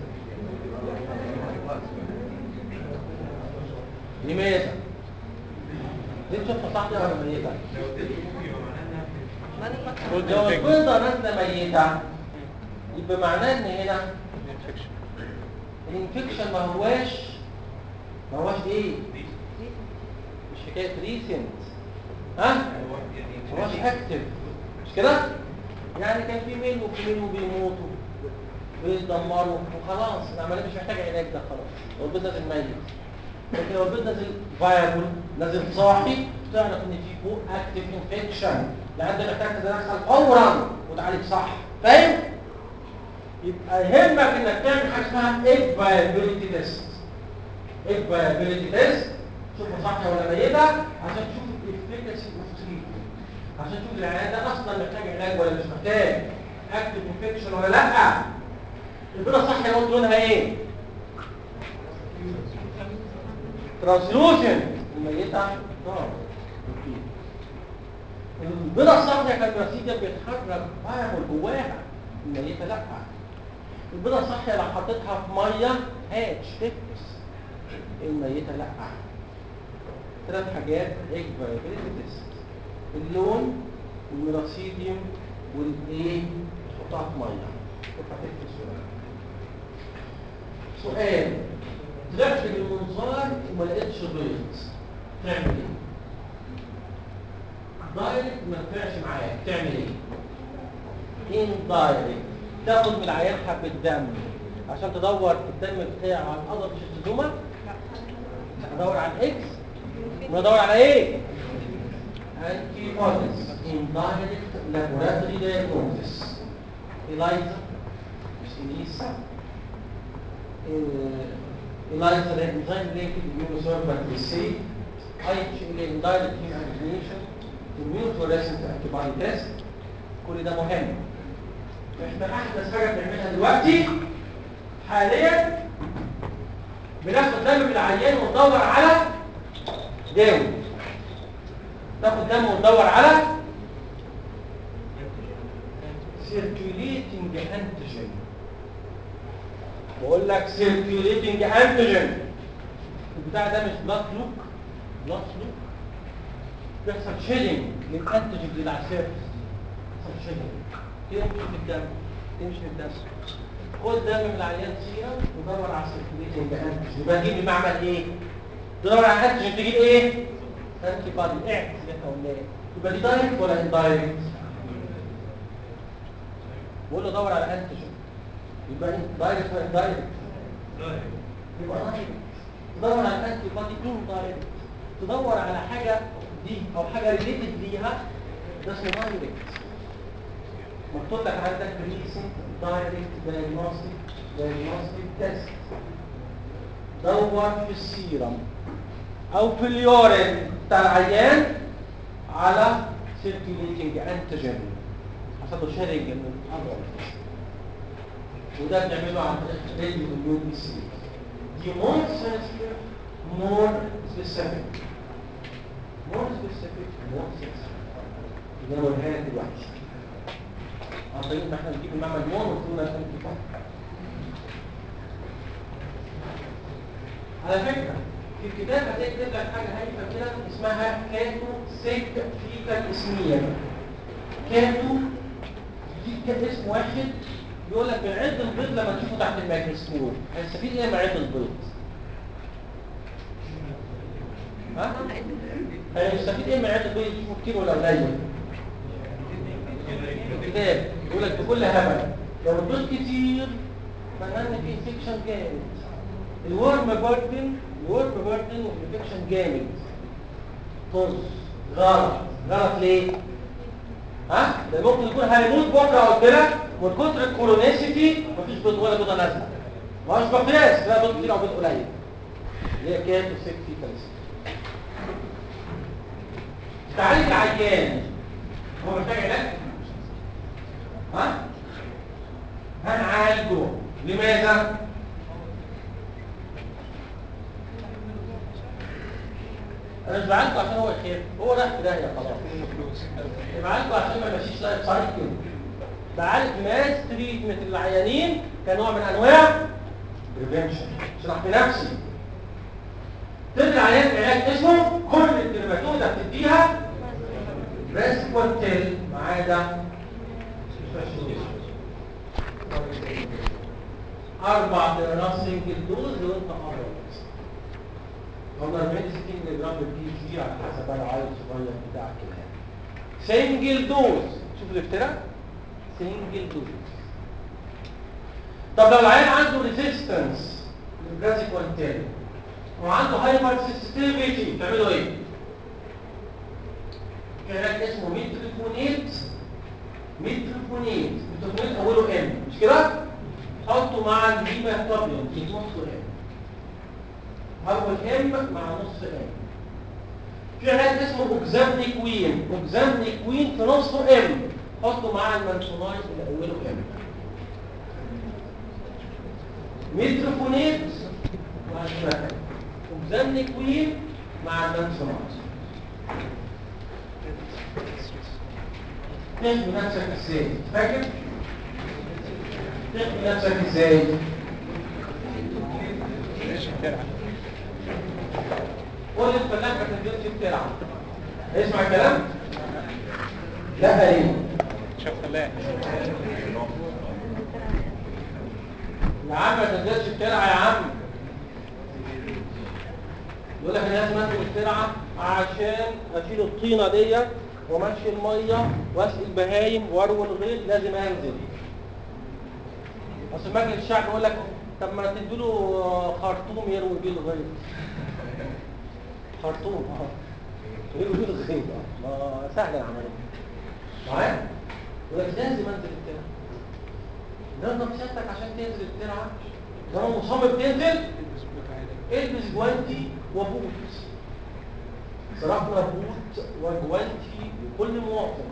لماذا دي تشوفها صح ولا ميته لو اديته ممكن يبقى معناه انها ما انا فاكره لو البيضه نازله ميته يبقى معناه ان هنا الانفكشن ما هواش ما هواش ايه مش حكايه ريسنت ها هو يعني ما هواش اكتف مش كده يعني كان في مين وفي مين وبيموتوا بيتدمروا وخلاص العمليه مش محتاجه علاج ده خلاص لو البيض نازل ميت لكن لو البيض نازل فايبل نازل صاحي تعرف ان في فوق اكتف انفكشن يعني انت محتاج تتدخل فورا وتعالج صح فاهم يبقى يهمك انك تعمل حاجه اسمها ايج فايبيليتي تيست ايج فايبيليتي تيست شوفه صح ولا ميته عشان تشوف الافكاسي اوف تريتمنت عشان تشوف العيان ده اصلا محتاج علاج ولا مش محتاج اكتف انفكشن ولا لا البيضه صح يقول لونها ايه ترانسلوشن الميته نار أوكي. البيضة الصافية كالبرسيديا بيتحرك فايبل جواها الميتة لا البيضة الصافية لو حطيتها في مية هاتش تفكس الميتة لا ثلاث حاجات ايج فايبريتي تيست اللون والميراسيديوم والايه تحطها في ميه تبقى تفكس ولا لا. سؤال طلعت بالمنظار وما لقيتش بيض تعمل ايه؟ دايركت ما ينفعش معاك تعمل ايه؟ ان دايركت تاخد من العيان حبه دم عشان تدور في الدم بتاعه على القدر شيستوما ادور على الاكس وادور على ايه؟ antibodies in direct laboratory diagnosis ELISA مش ELISA ELISA ده enzyme linked immunosorbent assay IgA indirect immunization immunofluorescent antibody test كل ده مهم احنا احدث حاجه بنعملها دلوقتي حاليا بناخد دم من العيان وندور على داون تاخد دم وتدور على circulating antigen بقول لك circulating antigen البتاع ده مش بلاد لوك بلاد لوك بيحصل شيدنج للانتيجين اللي على السيرفس بيحصل شيدنج تمشي في الدم تمشي في الدم خد دم من العيان سيرم ودور على circulating antigen يبقى تجيب المعمل ايه؟ تدور على انتيجين تجيب ايه؟ انتي بادي اعكس اللي احنا قلناه يبقى دي دايركت ولا اندايركت؟ بقول له دور على انتيجين يبقى دايركت ولا اندايركت؟ يبقى دايركت تدور على الانتي بادي اندايركت تدور على حاجه دي او حاجه ريليتد ليها ده اسمه دايركت مكتوب لك عندك ريسنت دايركت دايجنوستيك دايجنوستيك تيست دور في السيرم او في اليورين بتاع العيان على circulating antigen حصل له شيرنج من الأمر وده بنعمله عن طريق راديو اليون بي سي دي more sensitive more specific more specific more sensitive ده هو الهاية دلوقتي عن طريق ما احنا نجيب المعمل مون ونقول لك انت على فكرة في الكتاب هتكتب لك حاجة هايفة كده اسمها كاتو سيك فيكال اسمية كاتو دي كان اسم واحد يقول لك بنعد البيض لما تشوفه تحت الميكروسكوب هيستفيد ايه لما يعد البيض؟ ها؟ هيستفيد ايه لما يعد البيض يشوفه كتير ولا قليل؟ الكتاب يقول لك بكل هبل لو البيض كتير معناه ان في انفكشن جامد الورم بيردن الورم بيردن والانفكشن جامد طز غلط غلط ليه؟ ها؟ ده ممكن يكون هيموت بكره قلت لك من كتر الكورونيسيتي مفيش بيض ولا بيضه نازله ما هوش مقياس لا بيض كتير او بيض قليل اللي هي كانت وسيك في كالسيوم تعالج العيان هو محتاج علاج ها هنعالجه لماذا انا مش بعالجه عشان هو يخف هو راح في داهيه خلاص بعالجه عشان ما يمشيش لايف سايكل بعالج ماس تريتمنت للعيانين كنوع من انواع بريفنشن اشرح بنفسي تدي العيان علاج اسمه كل الدرماتوده بتديها ريسبونتيل ما عدا اربع دراسات سنجل دوز وانت ابيض هم 40 60 ملي جرام بالبي اتش دي على حسب بقى العيل الصغير بتاعك كده سنجل دوز شوف الافتراء سنجل دوز طب لو العيل عنده ريزيستنس للبرازيكوانتين وعنده هايبر سنسيتيفيتي تعملوا ايه؟ كان اسمه ميتريفونيت ميتريفونيت ميتريفونيت اوله ام مش كده؟ حطه مع الهيماتوبيوم في نص ام اول ام مع نص ام في علاج اسمه اوكزامني كوين اوكزامني كوين في نصه ام حطه مع المانسونايت اللي اوله ام ميتروفونيت مع الهيماتوبيوم اوكزامني كوين مع المانسونايت تحمي نفسك ازاي فاكر تحمي نفسك ازاي ليش الترعة قول الفلاح ما تنزلش الترعه اسمع الكلام لا ليه شاف فلاح يا عم ما تنزلش الترعه يا عم يقول لك انا لازم انزل الترعه عشان اشيل الطينه ديت وامشي الميه واسقي البهايم واروي الغيط لازم انزل اصل مجلس الشعب يقول لك طب ما تديله خرطوم يروي بيه الغيط خرطوم اه يروي بيه الغيط اه ما سهله العمليه معايا يقول لك لازم انزل الترعه نظم سيادتك عشان تنزل الترعه لو مصمم تنزل البس بوت عادي البس جوانتي وبوت صرفنا بوت وجوانتي لكل مواطن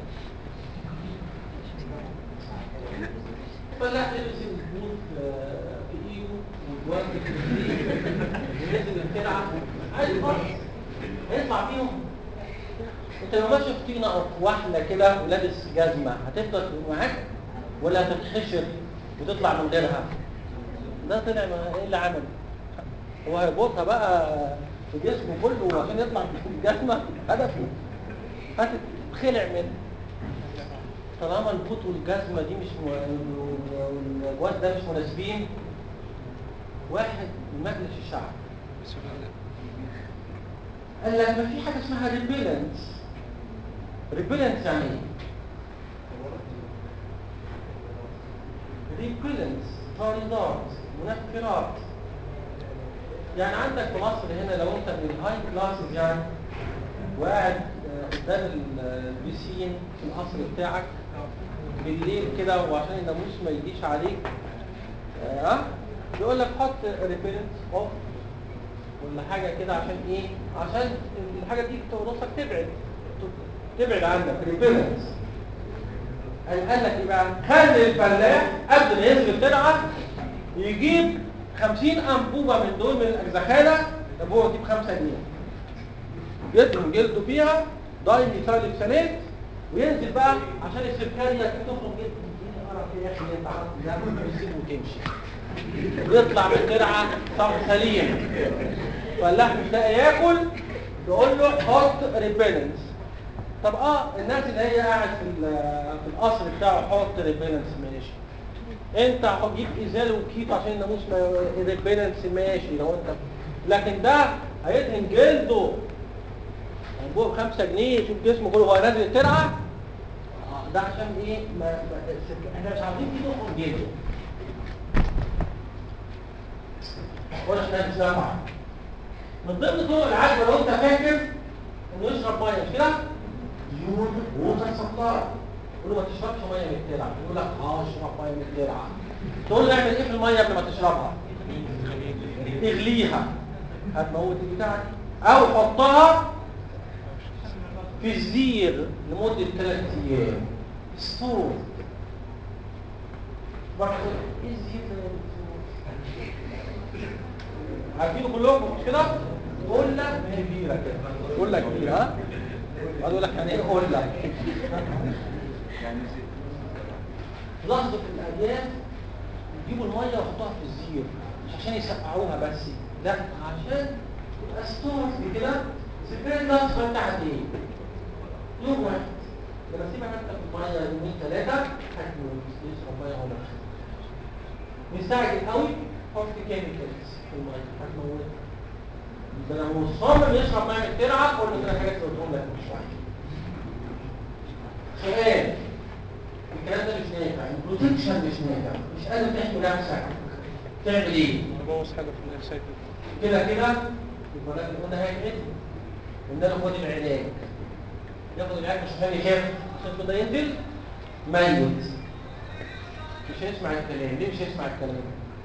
فلا يلبس البوت آه، في ايده والجوانتي في رجليه وينزل الترعه عادي خالص هيطلع بيهم انت لو ماشي في طينه او في وحله كده ولابس جزمه هتفضل معاك ولا هتتحشر وتطلع من غيرها ده طلع ما ايه اللي عمل هو هيربطها بقى في جسمه كله عشان يطلع بالجزمه هدفه هتتخلع منه طالما البوت والجزمه دي مش م... والجواز ده مش مناسبين واحد من مجلس الشعب بس لا قال لك ما في حاجه اسمها ريبيلنس ريبيلنس يعني ايه؟ ريبيلنس طاردات منفرات يعني عندك في مصر هنا لو انت من الهاي كلاسز يعني وقاعد آه، قدام ال- البيسين في القصر بتاعك بالليل كده وعشان الناموس ما يجيش عليك اه يقول لك حط ريبيلنس اوف ولا حاجه كده عشان ايه عشان الحاجه دي توصلك تبعد تبعد عنك ريبيلنس قال قال لك ايه بقى خلي الفلاح قبل ما ينزل الترعه يجيب 50 انبوبه من دول من الاجزخانه الانبوبه دي ب 5 جنيه يدهن جلده فيها دايم يسايل ساليت وينزل بقى عشان السكريه تخرج جلده ايه قرف يا اخي اللي انت عارفه ده ويسيبه وتمشي ويطلع من الترعه صار سليم فلاح مش لاقي ياكل تقول له حط ريبيلنس طب اه الناس اللي هي قاعد في ال- في القصر بتاعه حط ريبيلنس ماشي انت هتجيب ازاله وكيف عشان الناموس ما ريبيلنس ماشي لو انت لكن ده هيدهن جلده هنبوه بخمسة جنيه شوف جسمه كله هو نازل الترعه آه، ده عشان ايه ما ما احنا مش عاوزين دي تخرج جلده ولا احنا مش نافع من ضمن طرق العجوه لو انت فاكر انه يشرب ميه مش كده؟ يقول ووتر سبلاي يقول له ما تشربش ميه من الترعه يقول لك اه اشرب ميه من الترعه تقول له اعمل ايه في الميه قبل ما تشربها؟ اغليها هتموت البتاعه دي او حطها في زير لمده ثلاث ايام ستور برضه ايه الزير ده يا دكتور؟ عارفينه كلكم مش كده؟ قلة كبيرة كده قلة كبيرة ها؟ عايز اقول لك يعني ايه قلة؟ لحظة الأيام يجيبوا المية ويحطوها في الزير مش عشان يسقعوها بس لا عشان تبقى ستور كده سكريت الأصفر بتاعت ايه؟ يوم واحد لما تسيبها انت في المية يومين ثلاثة هتموت يشرب مية هو نفسه مستعجل قوي حط كيميكالز في الميه هتموت ده لو مصمم يشرب ميه من الترعه قول له ده الحاجات اللي قلتهم لك من شويه سؤال الكلام ده مش نافع البروتكشن مش نافع مش قادر تحمي نفسك تعمل ايه؟ بوظ حاجة في اللايف سايكل كده كده يبقى ده قلنا هيعمل قلنا له خد العلاج ياخد العلاج مش عشان يخاف عشان كده ينزل ميت مش هيسمع الكلام ليه مش هيسمع الكلام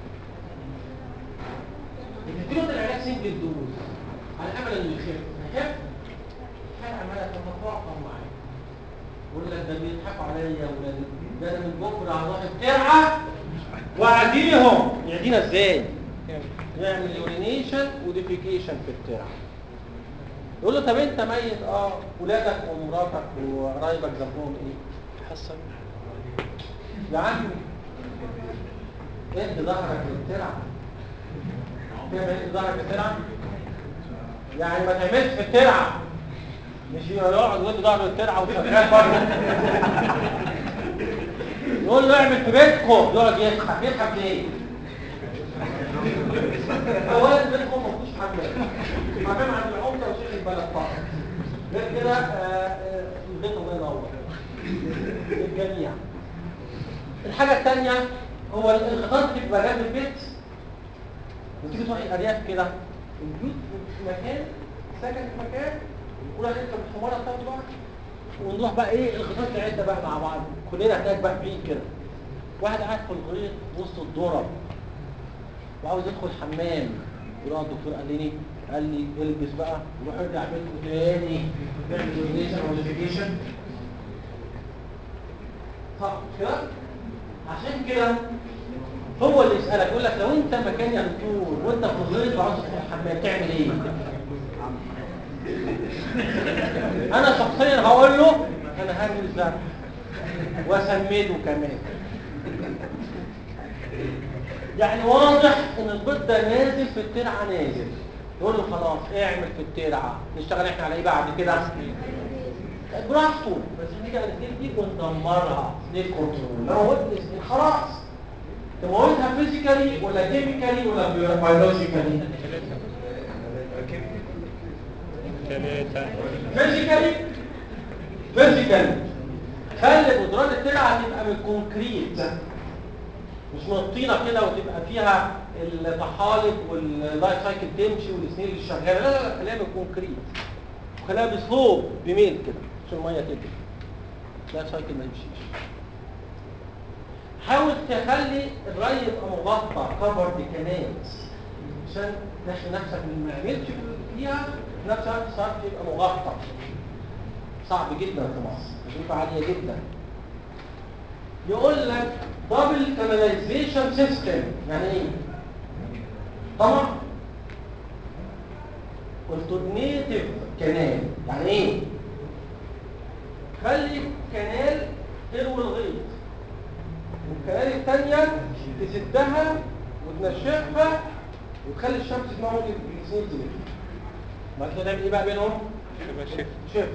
بتديله العلاج سنجل دوز على امل انه يخف هيخف حاجه عماله تتفاقم معاه يقول لك ده بيضحكوا عليا يا ولاد ده انا من بكره هروح الترعه واعديهم يعدينا ازاي؟ يعمل يورينيشن وديفيكيشن في الترعه يقول له طب انت ميت اه ولادك ومراتك وقرايبك ذنبهم ايه؟ حصل يا عم ادي ظهرك للترعه تعمل ادي ظهرك للترعه يعني ما تعملش في الترعه مش يقعد ويدي ظهره للترعه وشغال برضه يقول له اعمل في بيتكم يقعد يضحك يضحك ليه؟ اولا بيتكم ما فيهوش حمام حمام عند العمده وشيخ البلد فقط غير كده آه، آه، البيت الله ينور للجميع الحاجة الثانية هو الخطاب اللي بيبقى جنب البيت وتيجي تروح الأرياف كده البيوت في مكان سكن في مكان يقول لك انت بالحمارة بتاعته بقى ونروح بقى ايه الخطاب بتاعتنا بقى مع بعض كلنا هناك بقى بعيد كده واحد قاعد في الغيط وسط الذرة وعاوز يدخل حمام يقول له الدكتور قال لي قال لي البس بقى وروح ارجع بيتكم تاني تعمل دونيشن او موديفيكيشن صح كده عشان كده هو اللي يسألك يقول لك لو انت مكان يا دكتور وانت في الغيط وعاوز تدخل الحمام تعمل ايه انا شخصيا هقول له انا هعمل زرع واسمده كمان يعني واضح ان البيض ده نازل في الترعه نازل يقول له خلاص اعمل في الترعه نشتغل احنا على ايه بعد كده براحته بس نيجي على السنين دي وندمرها سنين كنترول لو قلت السنين خلاص تموتها فيزيكالي ولا كيميكالي ولا بيولوجيكالي ثلاثة فيزيكالي فيزيكالي خلي جدران الترعه تبقى من الكونكريت مش من الطينه كده وتبقى فيها الطحالب واللايف سايكل تمشي والسنين اللي شغاله لا لا لا خليها من الكونكريت وخليها بسلوب بميل كده عشان الميه تجري اللايف سايكل ما يمشيش حاول تخلي الري يبقى مغطى كفر بكنات عشان تحمي نفسك من ما يعملش فيها في نفس الوقت الصرف يبقى مغطى صعب جدا في مصر تكلفه عاليه جدا يقول لك دبل كاناليزيشن سيستم يعني ايه طبعا الترنيتيف كانال يعني ايه خلي كانال تروي الغيط والكنال الثانيه تسدها وتنشفها وتخلي الشمس تنور الاثنين دول بعد كده تعمل ايه بقى بينهم يبقى شيفت شوف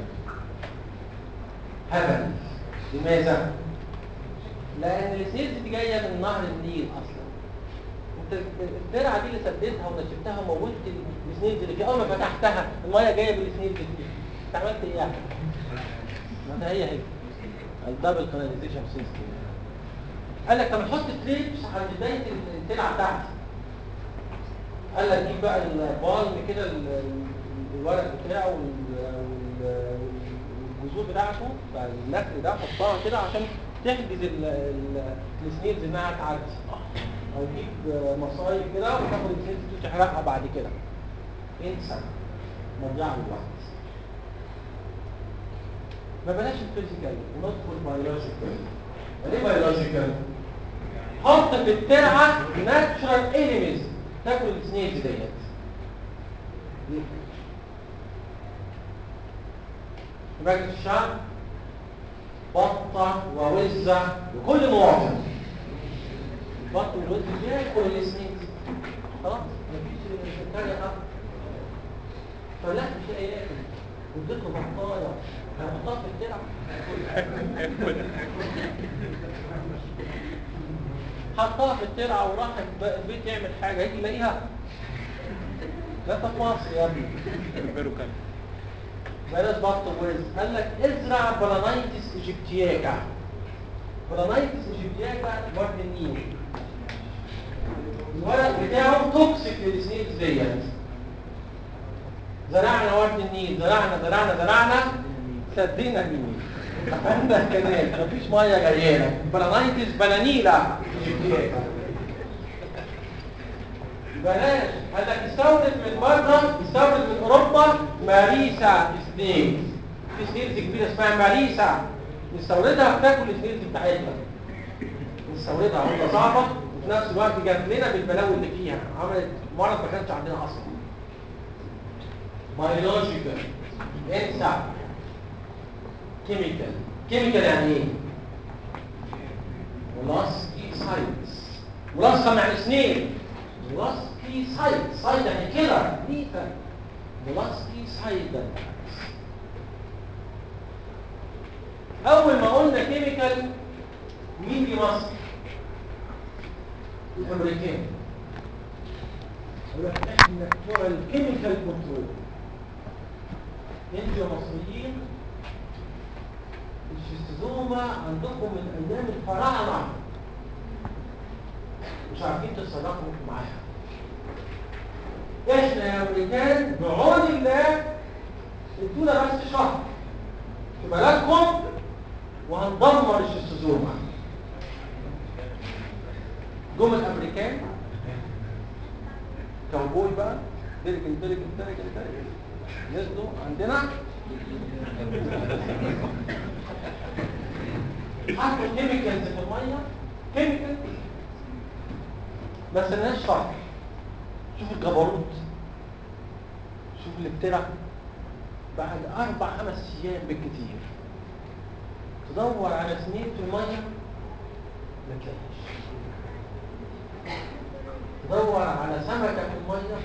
هبل لماذا؟ لأن السيلز دي جاية من نهر النيل أصلا انت الترعة دي اللي سددتها ونشفتها وموتت السنيلز اللي فيها أول ما فتحتها المية جاية بالسنيلز اللي فيها انت عملت إيه يعني؟ ما ده هي هي الدبل كاناليزيشن سيستم قال لك طب نحط تريبس على بداية الترعة بتاعتي قال لك جيب بقى البالم كده ال- ال- الورق بتاعه وال- وال- والجذور بتاعته بتاع النخل ده حطها كده عشان تحجز ال- ال- السنيلز انها تعدي او تجيب مصايب كده وتاخد السنيلز دي وتحرقها بعد كده انسى مضيعة الوقت ما بلاش الفيزيكال وندخل بيولوجيكال ليه بيولوجيكال؟ حط في الترعه ناتشرال انيميز تاكل السنيلز ديت ليه؟ في مجلس الشعب بطة ووزة وكل مواطن بط والوز بياكل السنيلز خلاص مفيش سكرية حق فلا مش لاقي ياكل واديت له بطايه هيحطها في الترعه حطها في الترعه وراح البيت يعمل حاجه يجي يلاقيها لا انت في مصر يا ابني البرو كان بلاش بط ووز قال لك ازرع بلانيتس ايجيبتياكا بلانيتس ايجيبتياكا ورد النيل الورق بتاعه توكسيك للسنيلز ديت زرعنا ورد النيل زرعنا زرعنا زرعنا سدينا النيل عندك كنال مفيش ميه جايه لك بلانيتس بلانيلا ايجيبتياكا بلاش قال لك استورد من بره استورد من اوروبا ماريسا سنيل في سنيلز كبيره اسمها ماريسا نستوردها بتاكل السنيلز بتاعتنا نستوردها وهي صعبه وفي نفس الوقت جات لنا بالبلاوي اللي فيها عملت مرض ما كانش عندنا اصلا بيولوجيكال انسى كيميكال كيميكال يعني ايه مولاسكي سايتس ملاصقة مع الاثنين مولاسكي سايت سايت يعني كده ليفا مولاسكي سايت اول ما قلنا كيميكال مين في مصر الامريكان يقول لك احنا بتوع الكيميكال كنترول انتوا يا مصريين الشيستوزوما عندكم من ايام الفراعنه مش عارفين تتصرفوا معاها احنا يا امريكان بعون الله ادونا بس شهر في بلدكم وهندمر الشيستوزوما جم الامريكان كاوبوي بقى ترجل ترجل ترجل ترجل نزلوا عندنا حطوا كيميكالز في الميه كيميكال ما استناش شهر شوف الجبروت شوف الافتراء بعد اربع خمس ايام بالكتير تدور على سنين في الميه ما تلاقيش تدور على سمكه في الميه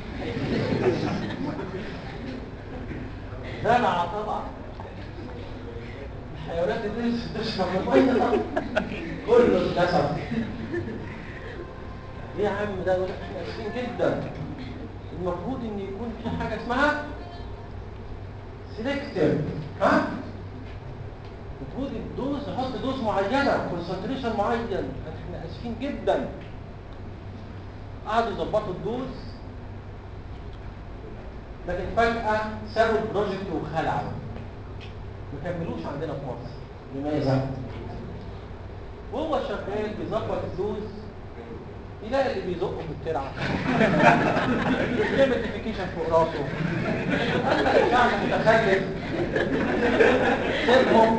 زرع طبعا الحيوانات اللي تشرب الميه كله اتنسف ليه يا عم ده يقول لك احنا اسفين جدا المفروض ان يكون في حاجه اسمها سيلكتيف ها المفروض الدوز نحط دوز معينه كونسنتريشن معين احنا اسفين جدا قعدوا يظبطوا الدوز لكن فجاه سابوا البروجكت وخلعوا ما كملوش عندنا في مصر لماذا؟ وهو شغال بيظبط الدوز يلاقي اللي بيزقه في الترعه يعمل نوتيفيكيشن فوق راسه شعب متخلف سيبهم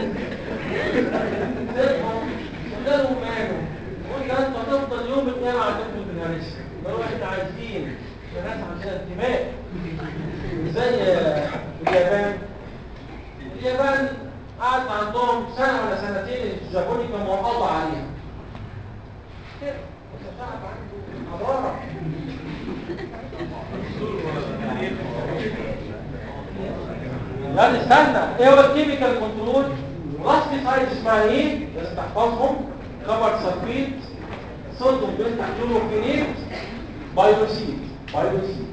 سيبهم قدامهم ماله قول ده انت هتفضل يوم القيامه عندكم في الهرس لو احنا عايزين الناس عندنا انتماء زي اليابان اليابان قعدت عندهم سنه ولا سنتين الجابوني كانوا قضوا عليها كده شعب عنده حضاره يعني استنى ايه هو الكيميكال كنترول راسبي سايد اسمها ايه بس تحفظهم كبر سلفيت صوديوم بنتا كلوروفينيت بايروسيد بايروسيد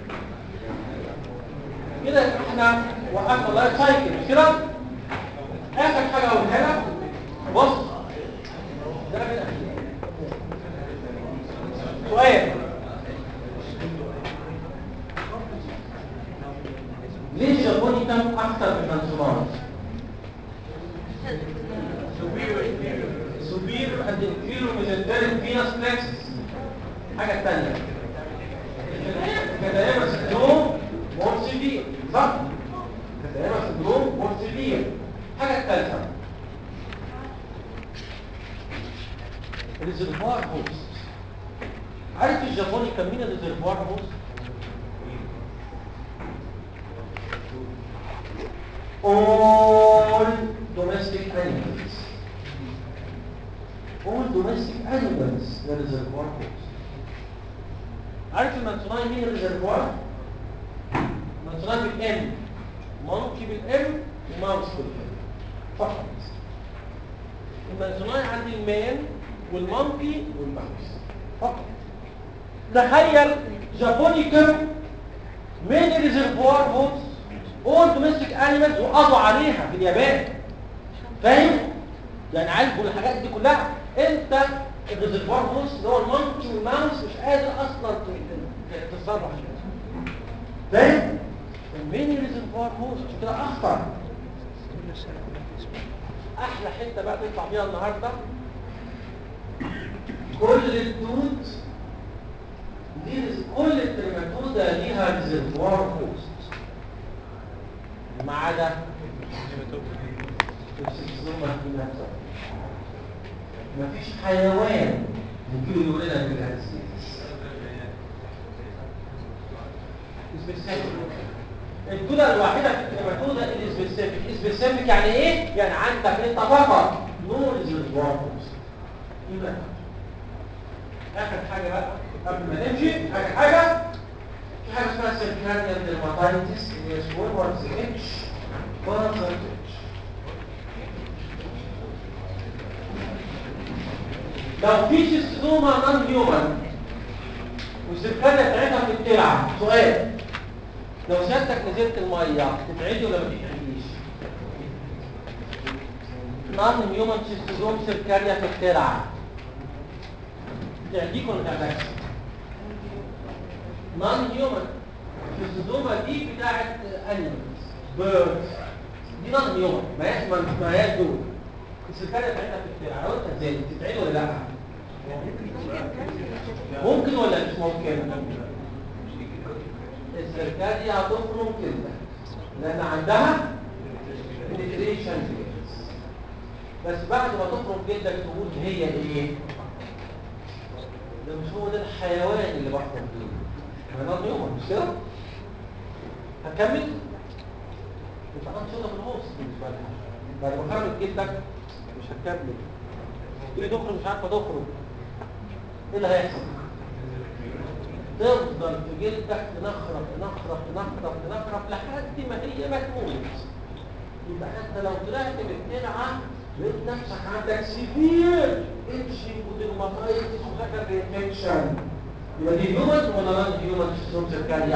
كده احنا وقفنا اللايف سايكل مش كده اخر حاجه اقولها لك بص ده كده سؤال ليه الجابوني كان اكتر من الانسولار سوبير اند انفيرو ميزنترين فينس بلكسس حاجه ثانيه كتايما سندروم مور سيفير صح كتايما سندروم مور سيفير حاجه ثالثه ريزرفوار هوست عارف الجابوني كان مين الريزرفوار هوست all domestic animals all domestic animals ده ريزرفوار هوست عارف المنسوناي مين الريزرفوار المنسوناي بالام مونكي بالام وماوس بالام فقط المنسوناي عندي المان والمونكي والماوس فقط تخيل جابونيكا من الريزرفوار هوست اول دوميستيك انيمالز وقضوا عليها في اليابان فاهم يعني عالجوا الحاجات دي كلها انت الريزرفوار هوست اللي هو المونكي والماوس مش قادر اصلا ت- تتصرف فاهم مين الريزرفوار هوست كده اخطر احلى حته بقى تطلع بيها النهارده كل الدود دي كل الترماتودا ليها ريزرفوار هوست ما عدا السيستوما في نفسها مفيش حيوان ممكن يقول لنا في الهرسية الدودة الواحدة في الترماتودا الاسبيسيفيك اسبيسيفيك يعني ايه؟ يعني عندك انت فقط نور ريزرفوار هوست يبقى اخر حاجه بقى قبل ما نمشي اخر حاجه في حاجه اسمها سيركاريال ديرماتايتس اللي هي سويمرز اتش بانزر اتش لو في سيستوما نون هيومن والسيركاريا بتاعتها بتلعب سؤال لو سيادتك نزلت الميه تتعدي ولا ما تتعديش؟ نون هيومن سيستوزوم سيركاريا في الترعه تعديك ولا تعدكش؟ نون هيومن السيستوزوما دي بتاعت انيمالز بيردز دي نون هيومن ما هياش ما هياش دول السيركاريا بتاعتها في الترعه لو انت نزلت تتعدي ولا لا؟ ممكن ولا مش ممكن؟ السيركاريا هتخرج كده لان عندها penetration glands. بس بعد ما تخرج جلدك تقول هي ايه ده مش هو ده الحيوان اللي بخرج بيه انا نظر يوم مش كده هكمل انت عندك شغل في الهوس بالنسبه لها بعد ما خرجت جلدك مش هتكمل تيجي تخرج مش عارفه تخرج ايه اللي هيحصل تفضل في جلدك تنخرف تنخرف تنخرف تنخرف لحد ما هي ما تموت يبقى انت لو طلعت بالترعه لقيت نفسك عندك سيفير اتشنج وديرماتايتس وسكر انفكشن يبقى دي هيومن ولا نون هيومن سيستم سيركاريا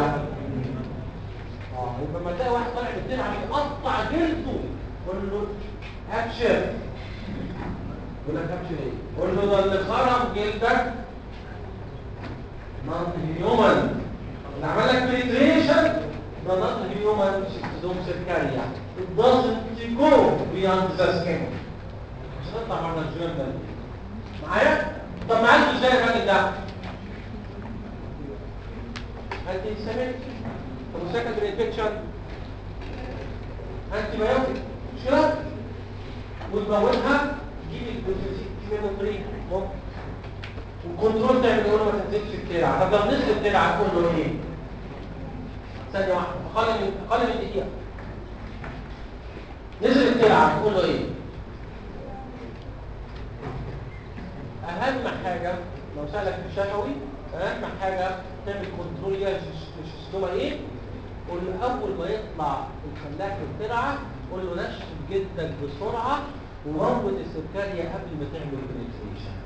اه يبقى لما تلاقي واحد طالع بالترعه بيقطع جلده قول له ابشر يقول لك ابشر ايه؟ قول له ده اللي خرم جلدك نون هيومن اللي عمل لك بريتريشن ده نون هيومن سيستم سيركاريا it doesn't go beyond the skin مش هنطلع بره الجيرنال معايا طب معاك ازاي الراجل ده انتي سيميك طب وسكندري انفكشن انتي بايوتيك مش كده وتموتها تجيب الكيميوتري ممكن والكنترول تعمل ايه ما تنزلش الترعه طب لو نزل الترعه تقول له ايه ثانيه واحده اقل من اقل من دقيقه نزل الترعه تقول له ايه اهم حاجه لو سالك في الشفوي اهم حاجه تعمل كنترول ليها الشستومه ايه قول له اول ما يطلع الخلاك في الترعه قول له نشف جلدك بسرعه وروض السكرية قبل ما تعمل بنتريشن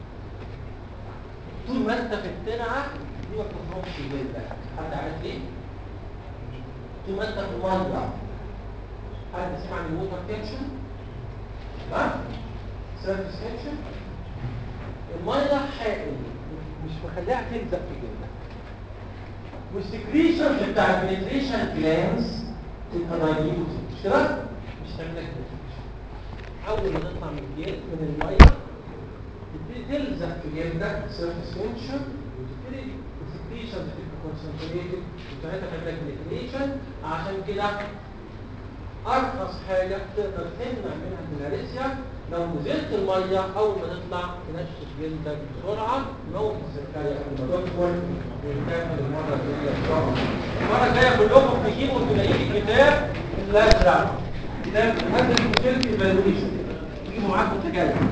طول ما انت في الترعه دي ما بتخرجش جلدك حد عارف ليه؟ طول ما انت في الميه حد سمع عن الووتر تنشن؟ ها؟ سيرفيس تنشن؟ الميه حائل مش مخليها تلزق في جلدك والسكريشن بتاع البنتريشن جلانس تبقى دايليوت مش كده؟ مش تعمل لك penetration. اول ما تطلع من الجلد من الميه تبتدي تلزق في جلدك سيرفيس تنشن وتبتدي السكريشن بتبقى كونسنتريتد وساعتها تعمل لك penetration عشان كده ارخص حاجه تقدر تمنع منها البلاريسيا لو نزلت الميه اول ما تطلع تنشف جلدك بسرعه موت السكريه قبل ما تدخل ونكمل المره الجايه ان شاء الله المره الجايه كلكم تجيبوا تلاقيه الكتاب الازرق كتاب هذا المشكله ايفالويشن تجيبوا معاكم تجارب